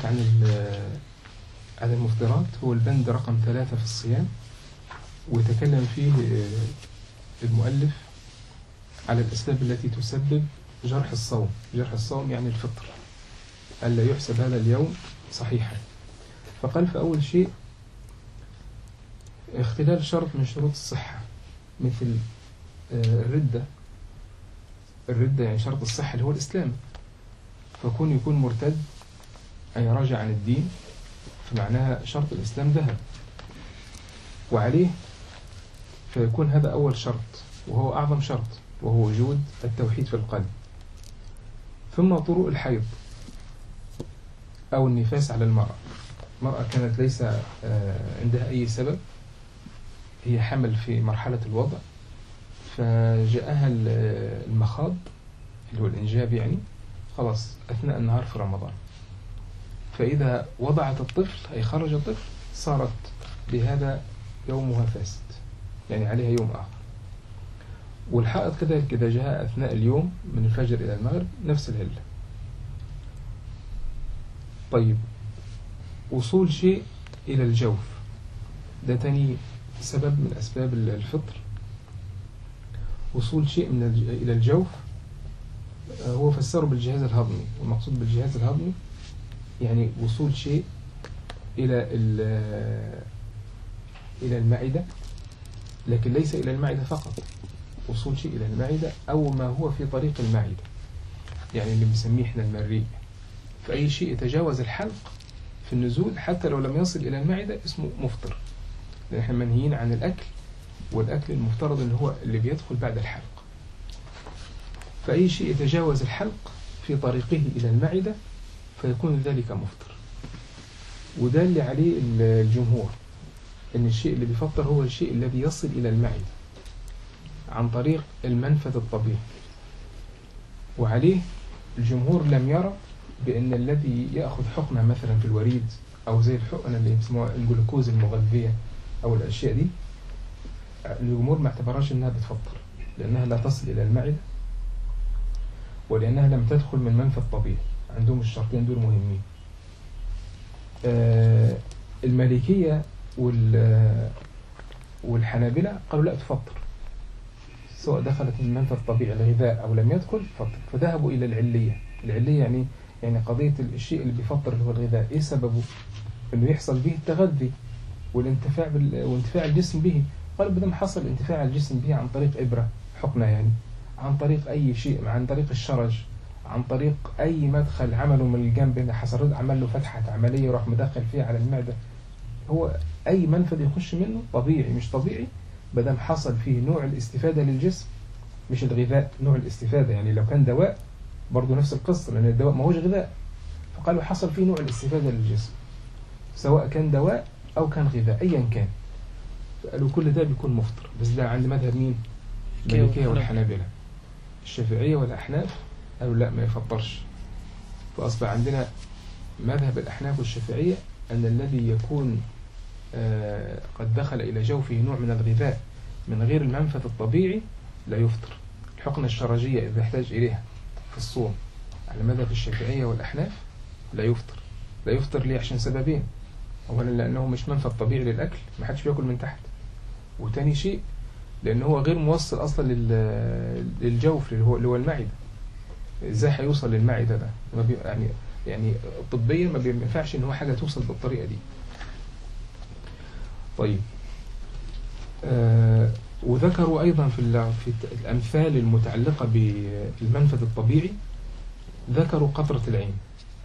لك عن ال- عن المفطرات هو البند رقم ثلاثة في الصيام وتكلم فيه آه، المؤلف على الأسباب التي تسبب جرح الصوم جرح الصوم يعني الفطر ألا يحسب هذا اليوم صحيحا فقال في أول شيء اختلال شرط من شروط الصحة مثل آه، الردة الردة يعني شرط الصحة اللي هو الإسلام فكون يكون مرتد أي راجع عن الدين فمعناها شرط الإسلام ذهب وعليه فيكون هذا أول شرط وهو أعظم شرط وهو وجود التوحيد في القلب ثم طرق الحيض أو النفاس على المرأة المرأة كانت ليس آه، عندها أي سبب هي حمل في مرحلة الوضع فجاءها ال- المخاض اللي هو الإنجاب يعني خلاص أثناء النهار في رمضان فإذا وضعت الطفل أي خرج الطفل صارت بهذا يومها فاسد يعني عليها يوم آخر والحائض كذلك إذا جاء أثناء اليوم من الفجر إلى المغرب نفس العلة طيب وصول شيء إلى الجوف ده تاني سبب من أسباب الفطر وصول شيء من الج- إلى الجوف آه، هو فسره بالجهاز الهضمي والمقصود بالجهاز الهضمي يعني وصول شيء إلى ال- إلى المعدة لكن ليس إلى المعدة فقط وصول شيء إلى المعدة أو ما هو في طريق المعدة يعني اللي بنسميه احنا المريء فأي شيء يتجاوز الحلق في النزول حتى لو لم يصل إلى المعدة اسمه مفطر لأن احنا منهيين عن الأكل والأكل المفترض أن هو اللي بيدخل بعد الحلق فأي شيء يتجاوز الحلق في طريقه إلى المعدة فيكون ذلك مفطر وده اللي عليه ال- الجمهور أن الشيء اللي بيفطر هو الشيء الذي يصل إلى المعدة عن طريق المنفذ الطبيعي وعليه الجمهور لم يرى بأن الذي يأخذ حقنة مثلا في الوريد أو زي الحقنة اللي يسموها الجلوكوز المغذية أو الأشياء دي الجمهور ما اعتبرهاش أنها بتفطر لأنها لا تصل إلى المعدة ولأنها لم تدخل من منفذ طبيعي عندهم الشرطين دول مهمين آه، المالكية وال والحنابلة قالوا لا تفطر سواء دخلت من منفذ طبيعي الغذاء أو لم يدخل فطر فذهبوا إلى العلية العلية يعني يعني قضية الشيء اللي بيفطر اللي هو الغذاء إيه سببه؟ إنه يحصل به التغذي والانتفاع بال... وانتفاع الجسم به قال بدل حصل انتفاع الجسم به عن طريق إبرة حقنة يعني عن طريق أي شيء عن طريق الشرج عن طريق أي مدخل عمله من الجنب اللي حصل عمل له فتحة عملية وراح مدخل فيها على المعدة هو أي منفذ يخش منه طبيعي مش طبيعي بدل حصل فيه نوع الاستفادة للجسم مش الغذاء نوع الاستفادة يعني لو كان دواء برضه نفس القصة لأن الدواء ما هوش غذاء فقالوا حصل فيه نوع الاستفادة للجسم سواء كان دواء أو كان غذاء أيا كان فقالوا كل ده بيكون مفطر بس ده عند مذهب مين؟ المالكية والحنابلة الشافعية والأحناف قالوا لا ما يفطرش فأصبح عندنا مذهب الأحناف والشافعية أن الذي يكون آه، قد دخل إلى جوفه نوع من الغذاء من غير المنفذ الطبيعي لا يفطر الحقنة الشرجية إذا احتاج إليها في الصوم على مذهب الشافعية والأحناف لا يفطر لا يفطر ليه عشان سببين أولا لأنه مش منفذ طبيعي للأكل ما حدش بياكل من تحت وتاني شيء لأن هو غير موصل أصلا لل- للجوف اللي هو اللي هو المعدة ازاي هيوصل للمعدة ده ما بي يعني يعني طبيا ما بينفعش ان هو حاجة توصل بالطريقة دي طيب آه وذكروا أيضا في ال- في الت- الأمثال المتعلقة بالمنفذ الطبيعي ذكروا قطرة العين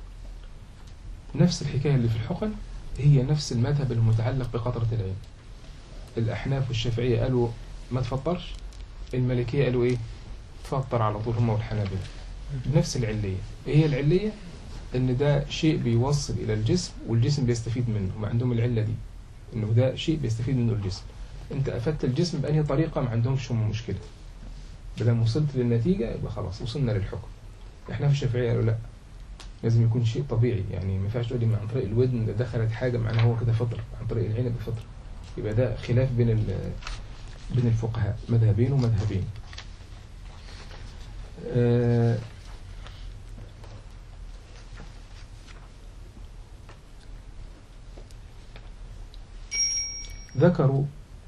نفس الحكاية اللي في الحقن هي نفس المذهب المتعلق بقطرة العين الأحناف والشافعية قالوا ما تفطرش المالكية قالوا إيه تفطر على طول هم والحنابلة نفس العلية إيه هي العلية إن ده شيء بيوصل إلى الجسم والجسم بيستفيد منه ما عندهم العلة دي إنه ده شيء بيستفيد منه الجسم أنت أفدت الجسم بأنهي طريقة ما عندهمش هم مشكلة بدل وصلت للنتيجة يبقى خلاص وصلنا للحكم إحنا في الشافعية قالوا لا لازم يكون شيء طبيعي يعني ما ينفعش تقول لي عن طريق الودن ده دخلت حاجة معناها هو كده فطر عن طريق العين بفطر يبقى ده خلاف بين ال- بين الفقهاء مذهبين ومذهبين آه، ذكروا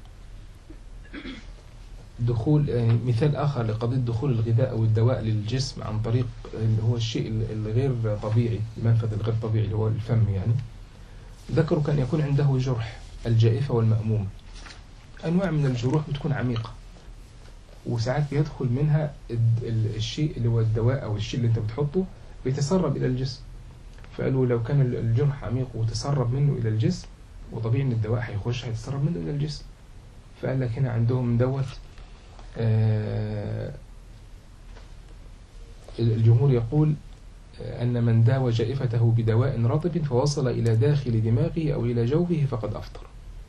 دخول يعني مثال آخر لقضية دخول الغذاء أو الدواء للجسم عن طريق اللي هو الشيء الغير طبيعي المنفذ الغير طبيعي اللي هو الفم يعني ذكروا كان يكون عنده جرح الجائفة والمأموم أنواع من الجروح بتكون عميقة وساعات بيدخل منها الشيء اللي هو الدواء أو الشيء اللي أنت بتحطه بيتسرب إلى الجسم فقالوا لو كان الجرح عميق وتسرب منه إلى الجسم وطبيعي إن الدواء هيخش هيتسرب منه إلى الجسم فقال لك هنا عندهم دوت آه الجمهور يقول أن من داوى جائفته بدواء رطب فوصل إلى داخل دماغه أو إلى جوفه فقد أفطر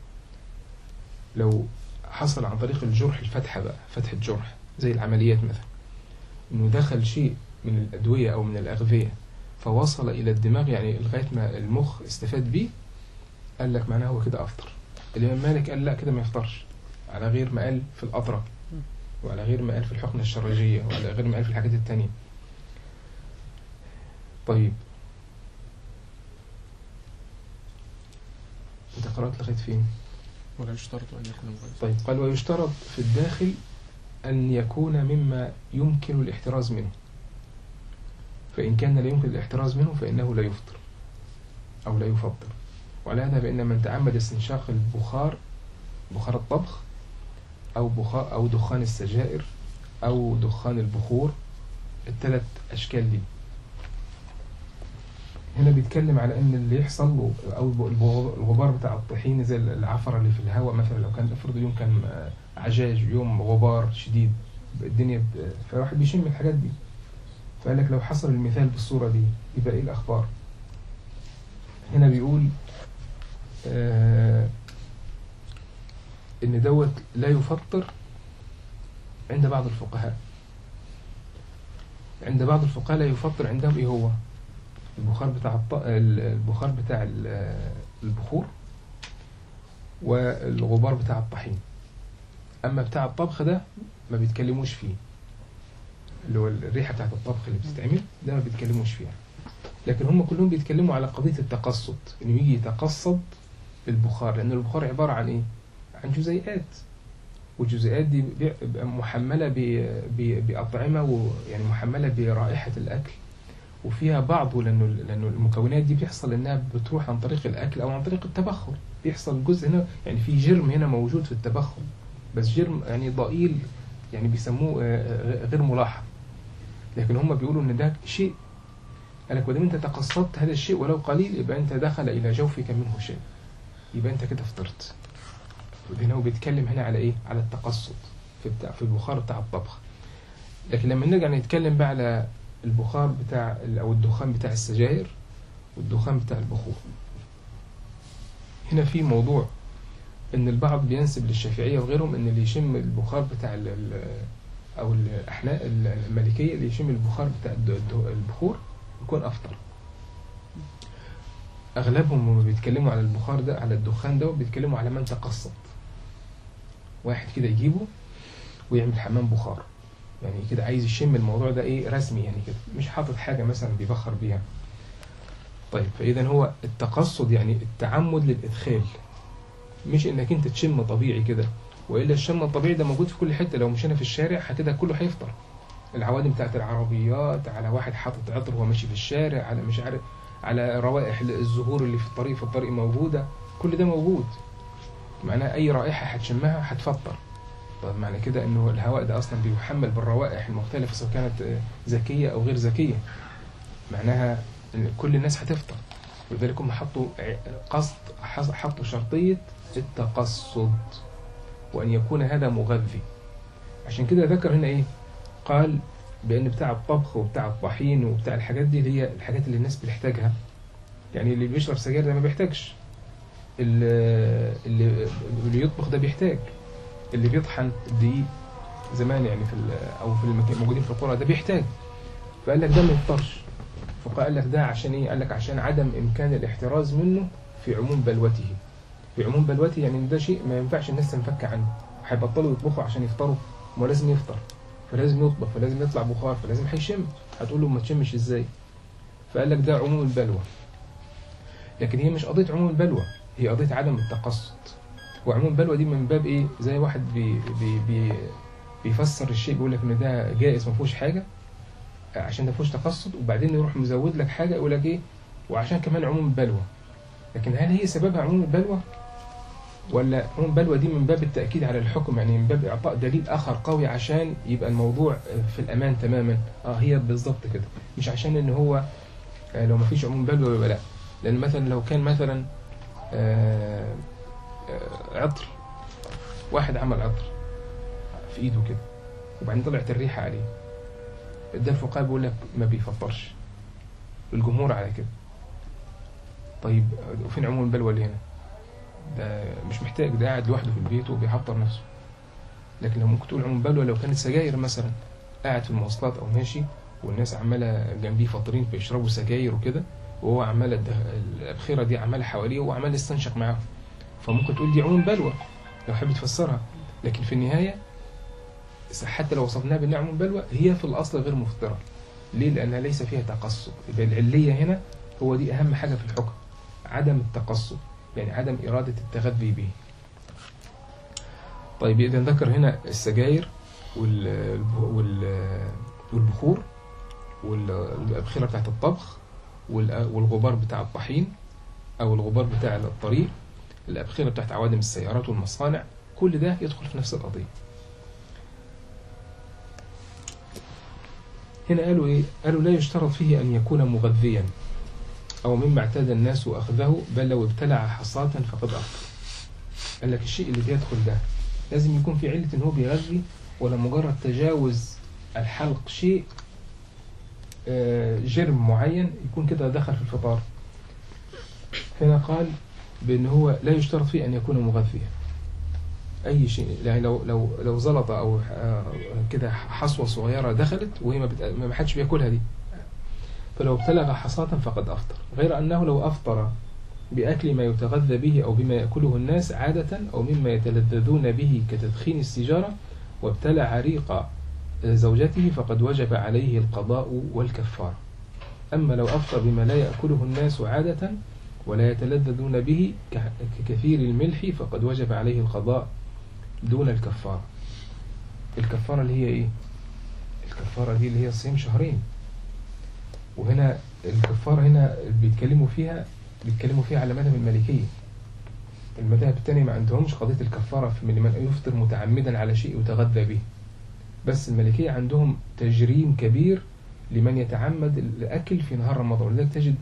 لو حصل عن طريق الجرح الفتحة بقى فتحة جرح زي العمليات مثلا انه دخل شيء من الأدوية أو من الأغذية فوصل إلى الدماغ يعني لغاية ما المخ استفاد بيه قال لك معناه هو كده أفطر الإمام مالك قال لا كده ما يفطرش على غير ما قال في الأطرة وعلى غير ما قال في الحقنة الشرجية وعلى غير ما قال في الحاجات التانية طيب انت قرأت لغاية فين؟ ولا يشترط أن يكون مغيظا طيب قال ويشترط في الداخل أن يكون مما يمكن الاحتراز منه فإن كان لا يمكن الاحتراز منه فإنه لا يفطر أو لا يفطر وعلى هذا فإن من تعمد استنشاق البخار بخار الطبخ أو بخار أو دخان السجائر أو دخان البخور الثلاث أشكال دي هنا بيتكلم على ان اللي يحصل له او الغبار بتاع الطحين زي العفره اللي في الهواء مثلا لو كان افرض يوم كان عجاج يوم غبار شديد الدنيا فواحد بيشم الحاجات دي فقال لك لو حصل المثال بالصوره دي يبقى ايه الاخبار هنا بيقول آه ان دوت لا يفطر عند بعض الفقهاء عند بعض الفقهاء لا يفطر عندهم ايه هو البخار بتاع الط... البخار بتاع البخور والغبار بتاع الطحين اما بتاع الطبخ ده ما بيتكلموش فيه اللي هو الريحه بتاعت الطبخ اللي بتتعمل ده ما بيتكلموش فيها لكن هم كلهم بيتكلموا على قضيه التقصد انه يجي يتقصد البخار لان البخار عباره عن ايه عن جزيئات والجزيئات دي محمله باطعمه ويعني محمله برائحه الاكل وفيها بعض لانه لانه المكونات دي بيحصل انها بتروح عن طريق الاكل او عن طريق التبخر بيحصل جزء هنا يعني في جرم هنا موجود في التبخر بس جرم يعني ضئيل يعني بيسموه غير ملاحظ لكن هم بيقولوا ان ده شيء قال لك ودام انت تقصدت هذا الشيء ولو قليل يبقى انت دخل الى جوفك منه شيء يبقى انت كده فطرت هنا هو بيتكلم هنا على ايه على التقصد في بتاع في البخار بتاع الطبخ لكن لما نرجع نتكلم بقى على البخار بتاع او الدخان بتاع السجاير والدخان بتاع البخور هنا في موضوع ان البعض بينسب للشافعيه وغيرهم ان اللي يشم البخار بتاع ال ال او الاحلاء المالكيه اللي يشم البخار بتاع البخور يكون افطر اغلبهم لما بيتكلموا على البخار ده على الدخان ده بيتكلموا على من تقصد واحد كده يجيبه ويعمل حمام بخار يعني كده عايز يشم الموضوع ده ايه رسمي يعني كده مش حاطط حاجة مثلا بيبخر بيها طيب فإذا هو التقصد يعني التعمد للإدخال مش إنك أنت تشم طبيعي كده وإلا الشم الطبيعي ده موجود في كل حتة لو مشينا في الشارع هكذا كله هيفطر العوادم بتاعت العربيات على واحد حاطط عطر وهو ماشي في الشارع على مش عارف على روائح الزهور اللي في الطريق في الطريق موجودة كل ده موجود معناها أي رائحة هتشمها هتفطر طب معنى كده انه الهواء ده اصلا بيحمل بالروائح المختلفة سواء كانت ذكية او غير ذكية معناها ان كل الناس هتفطر ولذلك هم حطوا قصد حطوا شرطية التقصد وان يكون هذا مغذي عشان كده ذكر هنا ايه قال بان بتاع الطبخ وبتاع الطحين وبتاع الحاجات دي اللي هي الحاجات اللي الناس بتحتاجها يعني اللي بيشرب سجاير ده ما بيحتاجش اللي, اللي يطبخ ده بيحتاج اللي بيطحن الدقيق زمان يعني في او في المكان موجودين في القرى ده بيحتاج فقال لك ده ما يفطرش فقال لك ده عشان ايه قال لك عشان عدم امكان الاحتراز منه في عموم بلوته في عموم بلوته يعني ده شيء ما ينفعش الناس تنفك عنه هيبطلوا يطبخوا عشان يفطروا ما لازم يفطر فلازم يطبخ فلازم يطلع بخار فلازم هيشم هتقول له ما تشمش ازاي فقال لك ده عموم البلوى لكن هي مش قضيه عموم البلوى هي قضيه عدم التقصد وعموم بلوى دي من باب ايه زي واحد بي بي بي بيفسر الشيء بيقول لك ان ده جائز ما فيهوش حاجه عشان ده فيهوش تقصد وبعدين يروح مزود لك حاجه يقول لك ايه وعشان كمان عموم البلوى لكن هل هي سببها عموم البلوى ولا عموم البلوى دي من باب التاكيد على الحكم يعني من باب اعطاء دليل اخر قوي عشان يبقى الموضوع في الامان تماما اه هي بالظبط كده مش عشان ان هو آه، لو ما فيش عموم بلوى يبقى لا لان مثلا لو كان مثلا آه، آه، عطر واحد عمل عطر في ايده كده وبعدين طلعت الريحه عليه ده الفقهاء بيقول لك ما بيفطرش الجمهور على كده طيب وفين عموم البلوى اللي هنا ده مش محتاج ده قاعد لوحده في البيت وبيحضر نفسه لكن لو ممكن تقول عموم البلوى لو كانت سجاير مثلا قاعد في المواصلات او ماشي والناس عماله جنبيه فاطرين بيشربوا سجاير وكده وهو عمال الدخ- الابخره دي عماله حواليه وهو عمال يستنشق معاهم فممكن تقول دي عموم بلوى لو حابب تفسرها لكن في النهايه حتى لو وصفناها بانها عموم بلوى هي في الاصل غير مفطره ليه؟ لانها ليس فيها تقصد يبقى العليه هنا هو دي اهم حاجه في الحكم عدم التقصد يعني عدم اراده التغذي به طيب اذا ذكر هنا السجاير وال وال والبخور والابخره بتاعت الطبخ وال- والغبار بتاع الطحين او الغبار بتاع الطريق الابخره بتاعت عوادم السيارات والمصانع كل ده يدخل في نفس القضيه هنا قالوا ايه قالوا لا يشترط فيه ان يكون مغذيا او مما اعتاد الناس اخذه بل لو ابتلع حصاة فقد افطر قال لك الشيء اللي بيدخل ده لازم يكون في علة ان هو بيغذي ولا مجرد تجاوز الحلق شيء آه، جرم معين يكون كده دخل في الفطار هنا قال بان هو لا يشترط فيه ان يكون مغذيا اي شيء يعني لو لو لو زلطه او آه، كده حصوه صغيره دخلت وهي ما, بت... ما حدش بياكلها دي فلو ابتلغ حصاة فقد افطر غير انه لو افطر باكل ما يتغذى به او بما ياكله الناس عاده او مما يتلذذون به كتدخين السيجاره وابتلع ريق زوجته فقد وجب عليه القضاء والكفاره اما لو افطر بما لا ياكله الناس عاده ولا يتلذذون به ك- ككثير الملح فقد وجب عليه القضاء دون الكفارة الكفارة اللي هي ايه الكفارة دي اللي هي صيام شهرين وهنا الكفارة هنا بيتكلموا فيها بيتكلموا فيها على مذهب المالكية المذاهب التانية ما عندهمش قضية الكفارة في من لمن يفطر متعمدا على شيء يتغذى به بس المالكية عندهم تجريم كبير لمن يتعمد الأكل في نهار رمضان ولذلك تجد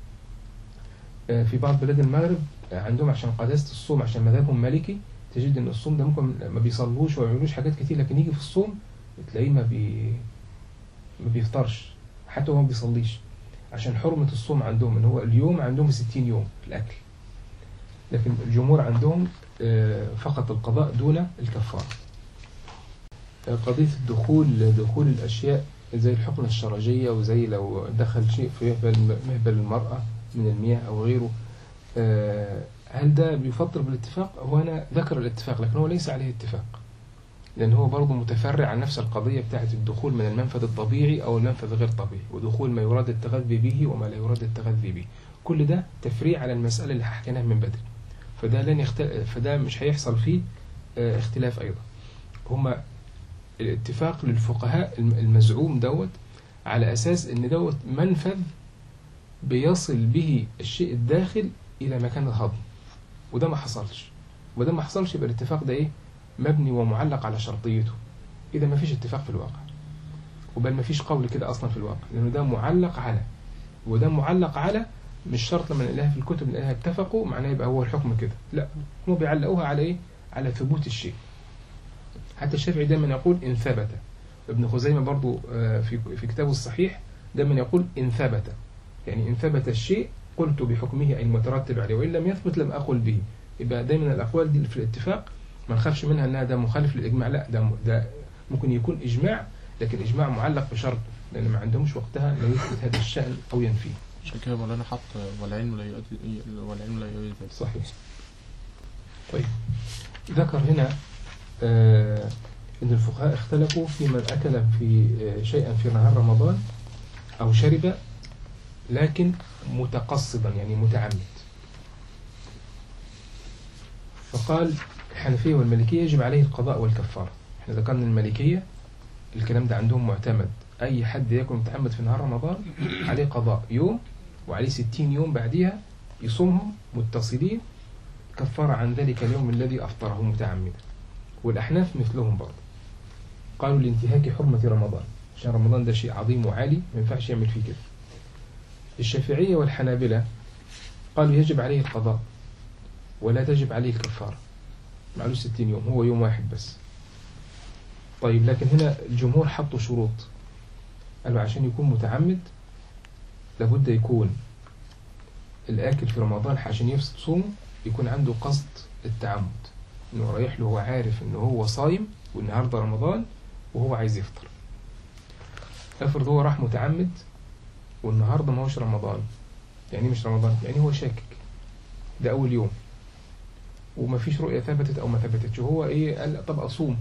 آه، في بعض بلاد المغرب آه، عندهم عشان قداسة الصوم عشان مذهبهم مالكي تجد ان الصوم ده ممكن ما بيصلوش وما بيعملوش حاجات كتير لكن يجي في الصوم تلاقيه ما بي ما بيفطرش حتى هو ما بيصليش عشان حرمة الصوم عندهم ان هو اليوم عندهم 60 يوم في الاكل لكن الجمهور عندهم آه، فقط القضاء دون الكفارة آه، قضية الدخول دخول الأشياء زي الحقنة الشرجية وزي لو دخل شيء في مهبل مهبل المرأة من المياه أو غيره آه، هل ده بيفطر بالاتفاق؟ هو هنا ذكر الاتفاق لكن هو ليس عليه اتفاق لأن هو برضه متفرع عن نفس القضية بتاعة الدخول من المنفذ الطبيعي أو المنفذ غير طبيعي ودخول ما يراد التغذي به وما لا يراد التغذي به كل ده تفريع على المسألة اللي حكيناها من بدري فده لن يختل... فده مش هيحصل فيه آه، اختلاف أيضا هما الاتفاق للفقهاء الم- المزعوم دوت على أساس إن دوت منفذ بيصل به الشيء الداخل إلى مكان الهضم وده ما حصلش وده ما حصلش يبقى الاتفاق ده إيه مبني ومعلق على شرطيته إذا ما فيش اتفاق في الواقع وبل ما فيش قول كده أصلا في الواقع لأنه ده معلق على وده معلق على مش شرط لما نلاقيها في الكتب نلاقيها اتفقوا معناه يبقى هو الحكم كده لا هم بيعلقوها على ايه على ثبوت الشيء حتى الشافعي دايما يقول ان ثبت ابن خزيمة برضو آه، في في كتابه الصحيح دايما يقول ان ثبت يعني ان ثبت الشيء قلت بحكمه أي المترتب عليه وإن لم يثبت لم أقل به يبقى دايما الأقوال دي في الاتفاق ما نخافش منها أنها ده مخالف للإجماع لا ده ده ممكن يكون إجماع لكن إجماع معلق بشرط لأن ما عندهمش وقتها لا يثبت هذا الشأن أو ينفيه عشان كده مولانا حط والعلم لا يؤدي والعلم لا يؤدي ذلك صحيح طيب ذكر هنا آه أن الفقهاء اختلفوا في من أكل في آه شيئا في نهار رمضان أو شرب لكن متقصدا يعني متعمد فقال الحنفية والمالكية يجب عليه القضاء والكفارة احنا ذكرنا المالكية الكلام ده عندهم معتمد أي حد يكون متعمد في نهار رمضان عليه قضاء يوم وعليه ستين يوم بعديها يصومهم متصلين كفر عن ذلك اليوم الذي أفطره متعمدا والأحناف مثلهم برضه قالوا لانتهاك حرمة رمضان عشان رمضان ده شيء عظيم وعالي ما ينفعش يعمل فيه كده الشافعية والحنابلة قالوا يجب عليه القضاء ولا تجب عليه الكفارة معلوش ستين يوم هو يوم واحد بس طيب لكن هنا الجمهور حطوا شروط قالوا عشان يكون متعمد لابد يكون الآكل في رمضان عشان يفسد صومه يكون عنده قصد التعمد انه رايح له هو عارف انه هو صايم والنهارده رمضان وهو عايز يفطر افرض هو راح متعمد والنهارده ما هوش رمضان يعني إيه مش رمضان يعني هو شاكك ده اول يوم ومفيش رؤية ثبتت او ما ثبتتش وهو ايه قال طب اصوم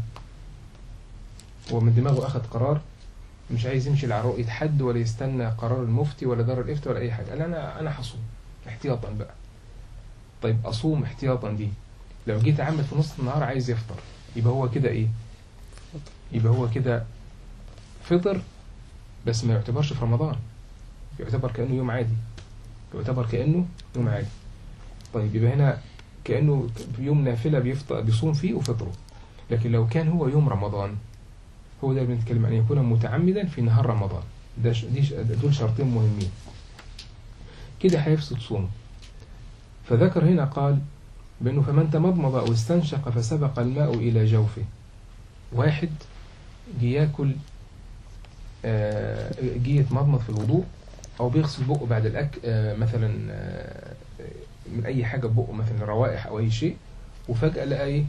هو من دماغه اخذ قرار مش عايز يمشي على رؤية حد ولا يستنى قرار المفتي ولا دار الافتاء ولا اي حاجة قال انا انا هصوم احتياطا بقى طيب اصوم احتياطا دي لو جيت اعمل في نص النهار عايز يفطر يبقى هو كده ايه يبقى هو كده فطر بس ما يعتبرش في رمضان يعتبر كأنه يوم عادي يعتبر كأنه يوم عادي طيب يبقى هنا كأنه يوم نافلة بيفطر بيصوم فيه وفطره لكن لو كان هو يوم رمضان هو ده اللي بنتكلم عن يكون متعمدا في نهار رمضان ده ش- دي ش- دول شرطين مهمين كده هيفسد صومه فذكر هنا قال بأنه فمن تمضمض أو استنشق فسبق الماء إلى جوفه واحد جه ياكل آه، جه يتمضمض في الوضوء أو بيغسل بقه بعد الأكل آه، مثلا آه، من أي حاجة بقه مثلا روائح أو أي شيء وفجأة لقى إيه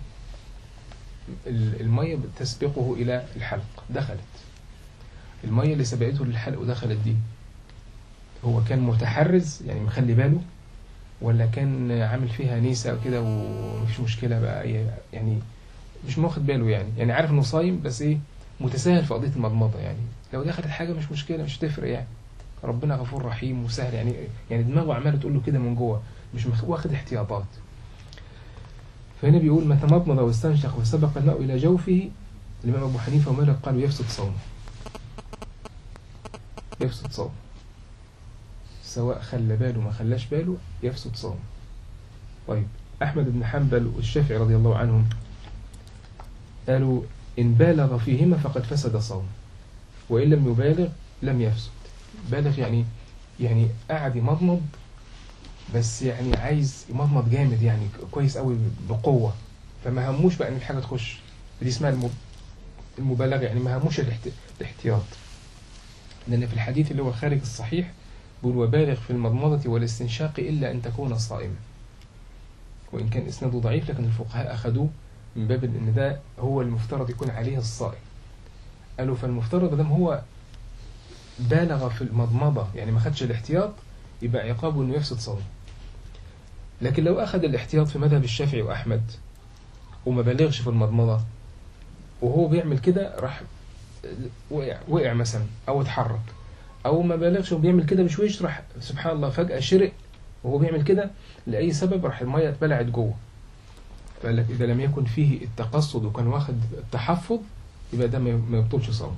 ال- المية تسبقه إلى الحلق دخلت المية اللي سبقته للحلق ودخلت دي هو كان متحرز يعني مخلي باله ولا كان عامل فيها نيسة وكده ومفيش مشكلة بقى ي- يعني مش واخد باله يعني يعني عارف انه صايم بس ايه متساهل في قضية المضمضة يعني لو دخلت حاجة مش مشكلة مش هتفرق يعني ربنا غفور رحيم وسهل يعني يعني دماغه عمالة تقول له كده من جوه مش مخ- واخد احتياطات فهنا بيقول من تمضمض واستنشق وسبق الماء إلى جوفه الإمام أبو حنيفة ومالك قالوا يفسد صومه يفسد صومه سواء خلى باله ما خلاش باله يفسد صومه طيب أحمد بن حنبل والشافعي رضي الله عنهم قالوا إن بالغ فيهما فقد فسد صومه وإن لم يبالغ لم يفسد بالغ يعني يعني قاعد يمضمض بس يعني عايز يمضمض جامد يعني كويس قوي بقوة فما هموش بقى ان الحاجة تخش دي اسمها المب... المبالغة يعني ما هموش الاحت... الاحتياط لأن في الحديث اللي هو خارج الصحيح بيقول وبالغ في المضمضة والاستنشاق إلا أن تكون صائما وإن كان إسناده ضعيف لكن الفقهاء أخذوه من باب إن ده هو المفترض يكون عليه الصائم قالوا فالمفترض دام هو بالغ في المضمضة يعني ما خدش الاحتياط يبقى عقابه إنه يفسد صومه لكن لو أخذ الاحتياط في مذهب الشافعي وأحمد وما بلغش في المضمضة وهو بيعمل كده راح وقع وقع مثلا أو اتحرك أو ما بلغش وبيعمل كده بشويش راح سبحان الله فجأة شرق وهو بيعمل كده لأي سبب راح المية اتبلعت جوه فقال لك إذا لم يكن فيه التقصد وكان واخد التحفظ يبقى ده ما ما يبطلش صوم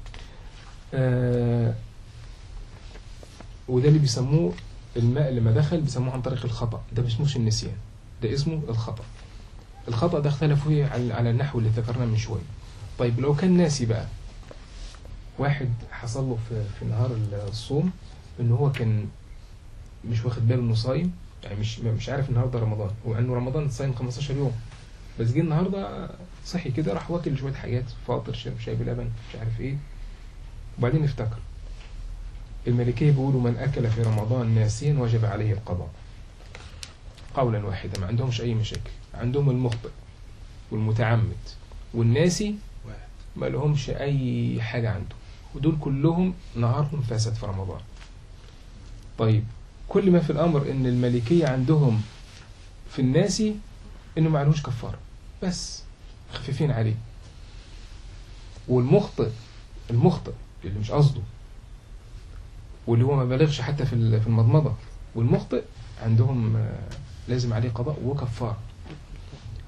آه وده اللي بيسموه الماء اللي ما دخل بيسموه عن طريق الخطأ ده مش اسموش النسيان ده اسمه الخطأ الخطأ ده اختلفوا فيه على على النحو اللي ذكرناه من شوية طيب لو كان ناسي بقى واحد حصل له في, في نهار الصوم ان هو كان مش واخد باله انه صايم يعني مش مش عارف النهارده رمضان ومع انه رمضان صايم 15 يوم بس جه النهارده صحي كده راح واكل شويه حاجات فاطر شرب شاي بلبن مش عارف ايه وبعدين افتكر المالكية بيقولوا من أكل في رمضان ناسيا وجب عليه القضاء قولا واحدا ما عندهمش أي مشاكل عندهم المخطئ والمتعمد والناسي ما لهمش أي حاجة عنده ودول كلهم نهارهم فاسد في رمضان طيب كل ما في الأمر إن المالكية عندهم في الناسي إنه ما عليهوش كفارة بس خفيفين عليه والمخطئ المخطئ اللي مش قصده واللي هو ما بلغش حتى في ال- في المضمضة والمخطئ عندهم آه، لازم عليه قضاء وكفارة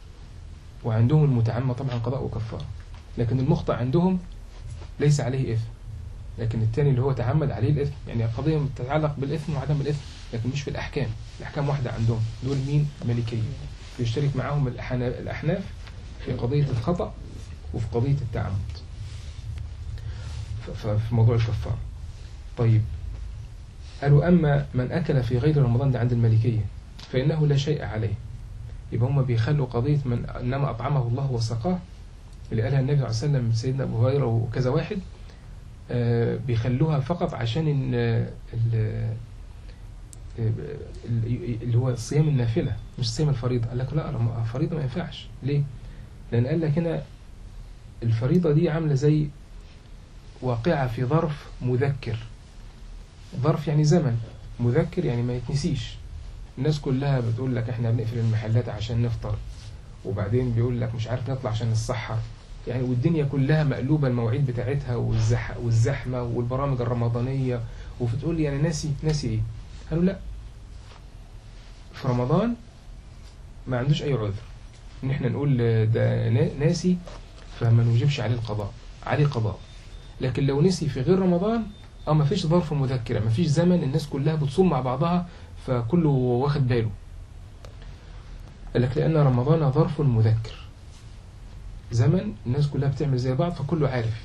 وعندهم المتعمد طبعا قضاء وكفارة لكن المخطئ عندهم ليس عليه إثم لكن الثاني اللي هو تعمد عليه الإثم يعني قضية تتعلق بالإثم وعدم الإثم لكن مش في الأحكام الأحكام واحدة عندهم دول مين ملكية يشترك معاهم الأحنا- الأحناف في قضية الخطأ وفي قضية التعمد ف- ففي موضوع الكفارة طيب قالوا أما من أكل في غير رمضان ده عند الملكية فإنه لا شيء عليه يبقى هم بيخلوا قضية من إنما أطعمه الله وسقاه اللي قالها النبي صلى الله عليه وسلم سيدنا أبو هريرة وكذا واحد آه، بيخلوها فقط عشان إن آه، ال- آه، ال- اللي هو صيام النافلة مش صيام الفريضة قال لك لا رم- الفريضة ما ينفعش ليه؟ لأن قال لك هنا الفريضة دي عاملة زي واقعة في ظرف مذكر ظرف يعني زمن مذكر يعني ما يتنسيش الناس كلها بتقول لك احنا بنقفل المحلات عشان نفطر وبعدين بيقول لك مش عارف نطلع عشان نتسحر يعني والدنيا كلها مقلوبة المواعيد بتاعتها والزح والزحمة والبرامج الرمضانية وبتقول لي انا ناسي ناسي ايه قالوا لا في رمضان ما عندوش اي عذر ان احنا نقول ده نا- ناسي فما نوجبش عليه القضاء عليه قضاء لكن لو نسي في غير رمضان اه ما فيش ظرف مذكرة ما فيش زمن الناس كلها بتصوم مع بعضها فكله واخد باله قال لك لأن رمضان ظرف مذكر زمن الناس كلها بتعمل زي بعض فكله عارف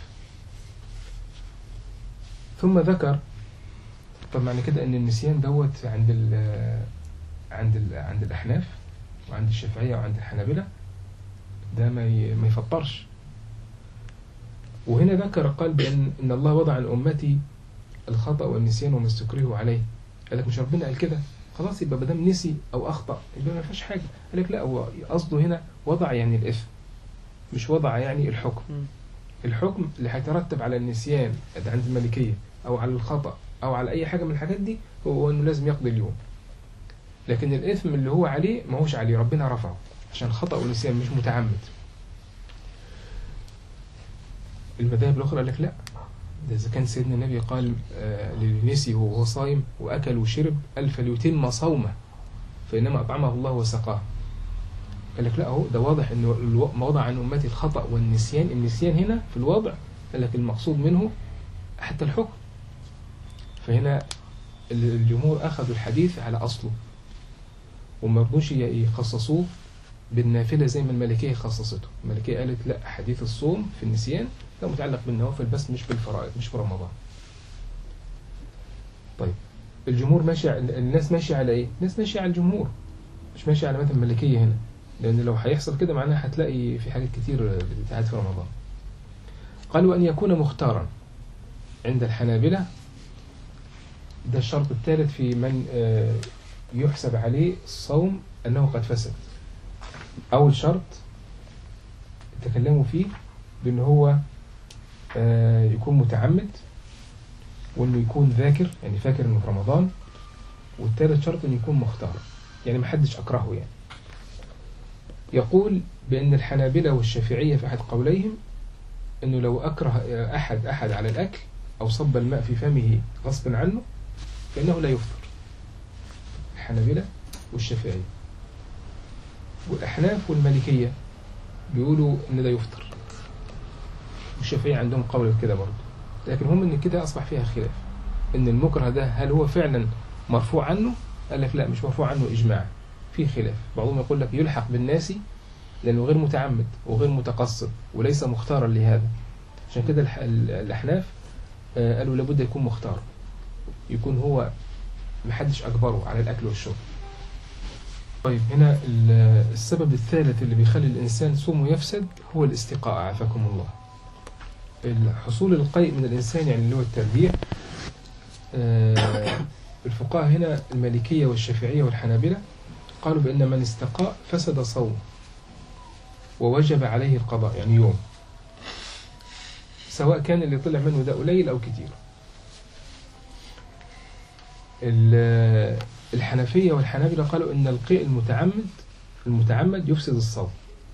ثم ذكر طب معنى كده ان النسيان دوت عند ال عند ال عند الاحناف وعند الشافعيه وعند الحنابله ده ما ي- ما يفطرش وهنا ذكر قال بان ان الله وضع عن امتي الخطا والنسيان وما استكرهوا عليه قال لك مش ربنا قال كده خلاص يبقى ما دام نسي او اخطا يبقى ما فيش حاجه قال لك لا هو قصده هنا وضع يعني الاثم مش وضع يعني الحكم الحكم اللي هيترتب على النسيان ده عند الملكيه او على الخطا او على اي حاجه من الحاجات دي هو انه لازم يقضي اليوم لكن الاثم اللي هو عليه ما هوش عليه ربنا رفعه عشان خطا والنسيان مش متعمد المذاهب الاخرى قال لك لا ده اذا كان سيدنا النبي قال آه للي نسي وهو صايم واكل وشرب قال فليتم صومه فانما اطعمه الله وسقاه قال لك لا اهو ده واضح انه الو- ما وضع عن امتي الخطا والنسيان النسيان هنا في الوضع قال لك المقصود منه حتى الحكم فهنا ال- الجمهور اخذوا الحديث على اصله وما رضوش ي- يخصصوه بالنافله زي ما الملكيه خصصته الملكيه قالت لا حديث الصوم في النسيان ده متعلق بالنوافل بس مش بالفرائض مش في رمضان طيب الجمهور ماشي ع- الناس ماشيه على ايه الناس ماشيه على الجمهور مش ماشيه على مذهب الملكيه هنا لان لو هيحصل كده معناها هتلاقي في حاجات كتير بتتعاد في رمضان قالوا ان يكون مختارا عند الحنابلة ده الشرط الثالث في من آه، يحسب عليه الصوم أنه قد فسد أول شرط تكلموا فيه بأن هو آه، يكون متعمد وأنه يكون ذاكر يعني فاكر أنه في رمضان والثالث شرط أنه يكون مختار يعني محدش أكرهه يعني يقول بأن الحنابلة والشافعية في أحد قوليهم أنه لو أكره أحد أحد على الأكل أو صب الماء في فمه غصبا عنه فإنه لا يفطر الحنابلة والشافعية والأحناف والمالكية بيقولوا إن ده يفطر والشافعية عندهم قول كده برضه لكن هم إن كده أصبح فيها خلاف إن المكره ده هل هو فعلا مرفوع عنه قال لك لا مش مرفوع عنه إجماع في خلاف بعضهم يقول لك يلحق بالناس لأنه غير متعمد وغير متقصد وليس مختارا لهذا عشان كده الح- ال- الأحناف آه، قالوا لابد يكون مختار يكون هو محدش أجبره على الأكل والشرب طيب هنا ال- السبب الثالث اللي بيخلي الإنسان صومه يفسد هو الاستقاء عافاكم الله الحصول القيء من الإنسان يعني اللي هو التربيع آه، الفقهاء هنا المالكية والشافعية والحنابلة قالوا بأن من استقاء فسد صومه ووجب عليه القضاء يعني يوم سواء كان اللي طلع منه ده قليل أو كتير ال- الحنفية والحنابلة قالوا إن القيء المتعمد المتعمد يفسد الصوم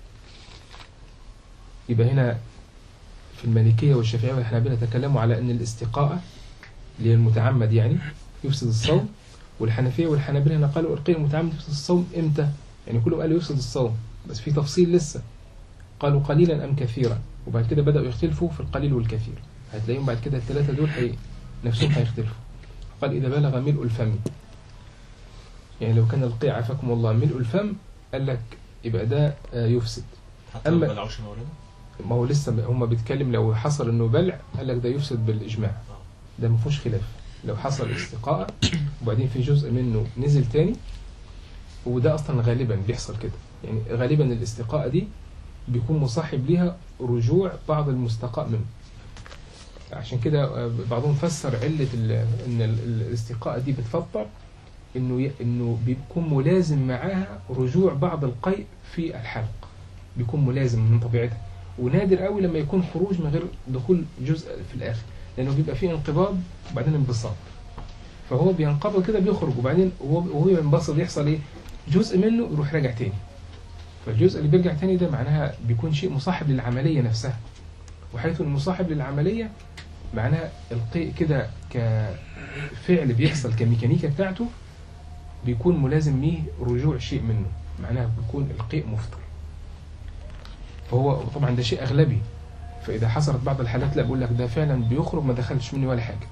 يبقى هنا في المالكية والشافعية والحنابلة تكلموا على أن الاستقاء اللي هي المتعمد يعني يفسد الصوم والحنفية والحنابلة هنا قالوا القيء المتعمد يفسد الصوم إمتى؟ يعني كلهم قالوا يفسد الصوم بس في تفصيل لسه قالوا قليلا أم كثيرا وبعد كده بدأوا يختلفوا في القليل والكثير هتلاقيهم بعد كده الثلاثة دول هي نفسهم هيختلفوا قال إذا بلغ ملء الفم يعني لو كان القيع عافاكم الله ملء الفم قال لك يبقى ده آه، يفسد حتى لو أما- ما بلعوش مولانا ما هو لسه هم بيتكلم لو حصل انه بلع قال لك ده يفسد بالاجماع ده ما فيهوش خلاف لو حصل استقاء وبعدين في جزء منه نزل تاني وده اصلا غالبا بيحصل كده يعني غالبا الاستقاء دي بيكون مصاحب ليها رجوع بعض المستقاء منه عشان كده آه، بعضهم فسر علة ال- ان ال- ال- الاستقاء دي بتفطر انه ي- انه بيكون ملازم معاها رجوع بعض القيء في الحلق بيكون ملازم من طبيعتها ونادر قوي لما يكون خروج من غير دخول جزء في الاخر لانه بيبقى فيه انقباض وبعدين انبساط فهو بينقبض كده بيخرج وبعدين وهو وهو بينبسط يحصل ايه جزء منه يروح راجع تاني فالجزء اللي بيرجع تاني ده معناها بيكون شيء مصاحب للعمليه نفسها وحيث المصاحب للعمليه معناها القيء كده كفعل بيحصل كميكانيكا بتاعته بيكون ملازم ليه رجوع شيء منه معناها بيكون القيء مفطر فهو طبعا ده شيء اغلبي فاذا حصلت بعض الحالات لا بقول لك ده فعلا بيخرج ما دخلش مني ولا حاجه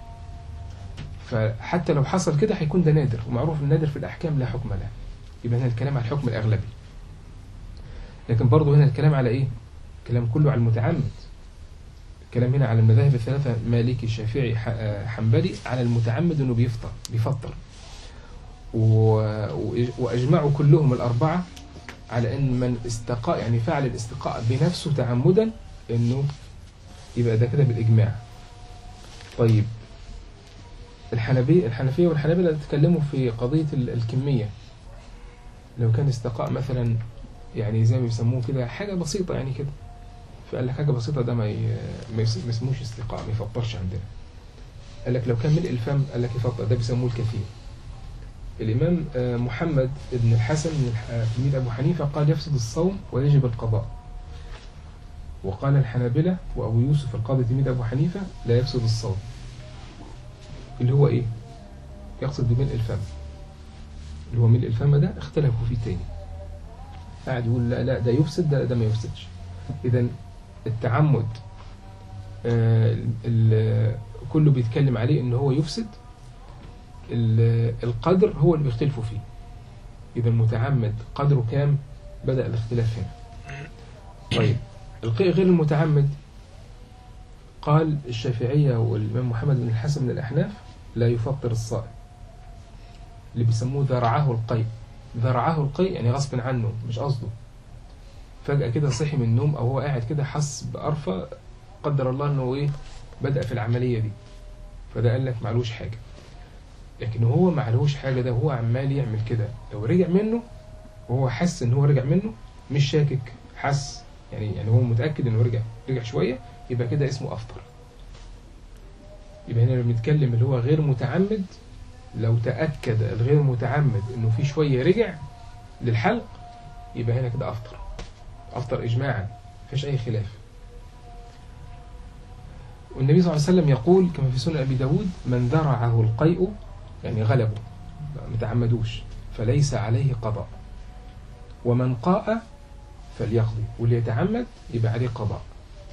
فحتى لو حصل كده هيكون ده نادر ومعروف النادر في الاحكام لا حكم له يبقى هنا الكلام على الحكم الاغلبي لكن برضه هنا الكلام على ايه الكلام كله على المتعمد الكلام هنا على المذاهب الثلاثه مالكي شافعي ح- آه، حنبلي على المتعمد انه بيفطر بيفطر و- وإج- واجمعوا كلهم الاربعه على ان من استقاء يعني فعل الاستقاء بنفسه تعمدا انه يبقى ده كده بالاجماع طيب الحنبي الحنفيه والحنابلة تكلموا في قضيه ال- الكميه لو كان استقاء مثلا يعني زي ما بيسموه كده حاجه بسيطه يعني كده فقال لك حاجه بسيطه ده ما ي- ما يس- ما يسموش استقاء ما يفطرش عندنا قال لك لو كان ملء الفم قال لك يفطر ده بيسموه الكثير الإمام آه، محمد بن الحسن من الح- آه، تلميذ أبو حنيفة قال يفسد الصوم ويجب القضاء وقال الحنابلة وأبو يوسف القاضي تلميذ أبو حنيفة لا يفسد الصوم اللي هو إيه؟ يقصد بملء الفم اللي هو ملء الفم ده اختلفوا فيه تاني قاعد يقول لا لا ده يفسد ده ده ما يفسدش إذا التعمد آه، ال- ال- كله بيتكلم عليه إن هو يفسد ال- القدر هو اللي بيختلفوا فيه إذا المتعمد قدره كام بدأ الاختلاف هنا طيب القيء غير المتعمد قال الشافعية والإمام محمد بن الحسن من الأحناف لا يفطر الصائم اللي بيسموه ذرعه القيء ذرعه القيء يعني غصب عنه مش قصده فجأة كده صحي من النوم أو هو قاعد كده حس بقرفة قدر الله إنه إيه بدأ في العملية دي فده قال لك معلوش حاجة لكن هو معلوش حاجة ده هو عمال يعمل كده لو رجع منه وهو حس ان هو رجع منه مش شاكك حس يعني يعني هو متأكد انه رجع رجع شوية يبقى كده اسمه افطر يبقى هنا لما بنتكلم اللي هو غير متعمد لو تأكد الغير متعمد انه في شوية رجع للحلق يبقى هنا كده افطر افطر اجماعا مفيش اي خلاف والنبي صلى الله عليه وسلم يقول كما في سنن ابي داود من ذرعه القيء يعني غلبه ما تعمدوش فليس عليه قضاء ومن قاء فليقضي واللي يتعمد يبقى عليه قضاء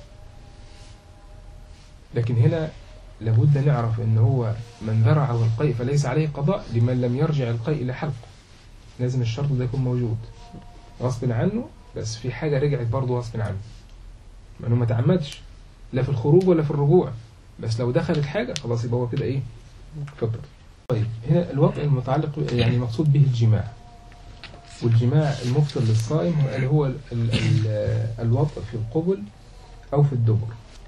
لكن هنا لابد نعرف ان هو من ذرعه القيء فليس عليه قضاء لمن لم يرجع القيء الى حلقه لازم الشرط ده يكون موجود غصب عنه بس في حاجه رجعت برضه غصب عنه ما انه ما تعمدش لا في الخروج ولا في الرجوع بس لو دخلت حاجه خلاص يبقى هو كده ايه اتفضل طيب هنا الوضع المتعلق يعني المقصود به الجماع والجماع المفطر للصائم هو- اللي هو ال ال ال الوضع في القبل أو في الدبر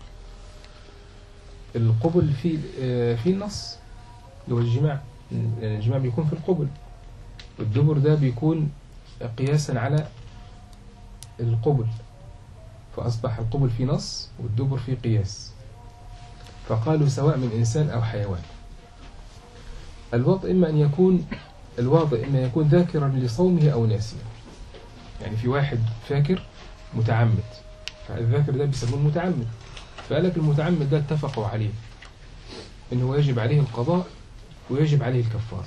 القبل في آه، في النص اللي هو الجماع يعني الجماع بيكون في القبل والدبر ده بيكون قياسا على القبل فأصبح القبل في نص والدبر في قياس فقالوا سواء من إنسان أو حيوان الوضع إما أن يكون الواضع إما يكون ذاكرا لصومه أو ناسيا يعني في واحد فاكر متعمد فالذاكر ده بيسموه المتعمد فقال لك المتعمد ده اتفقوا عليه إنه يجب عليه القضاء ويجب عليه الكفارة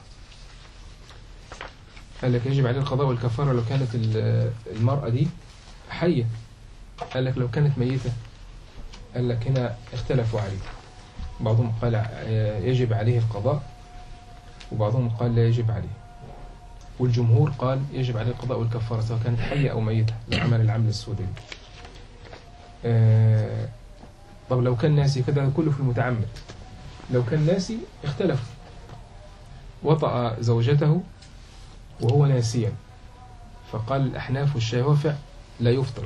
قال لك يجب عليه القضاء والكفارة لو كانت ال- المرأة دي حية قال لك لو كانت ميتة قال لك هنا اختلفوا عليه بعضهم قال آه، يجب عليه القضاء وبعضهم قال لا يجب عليه والجمهور قال يجب عليه القضاء والكفارة سواء كانت حية أو ميتة لو عمل العمل السوداء آه، طب لو كان ناسي كده كله في المتعمد لو كان ناسي اختلفوا وطأ زوجته وهو ناسيا فقال الأحناف والشوافع لا يفطر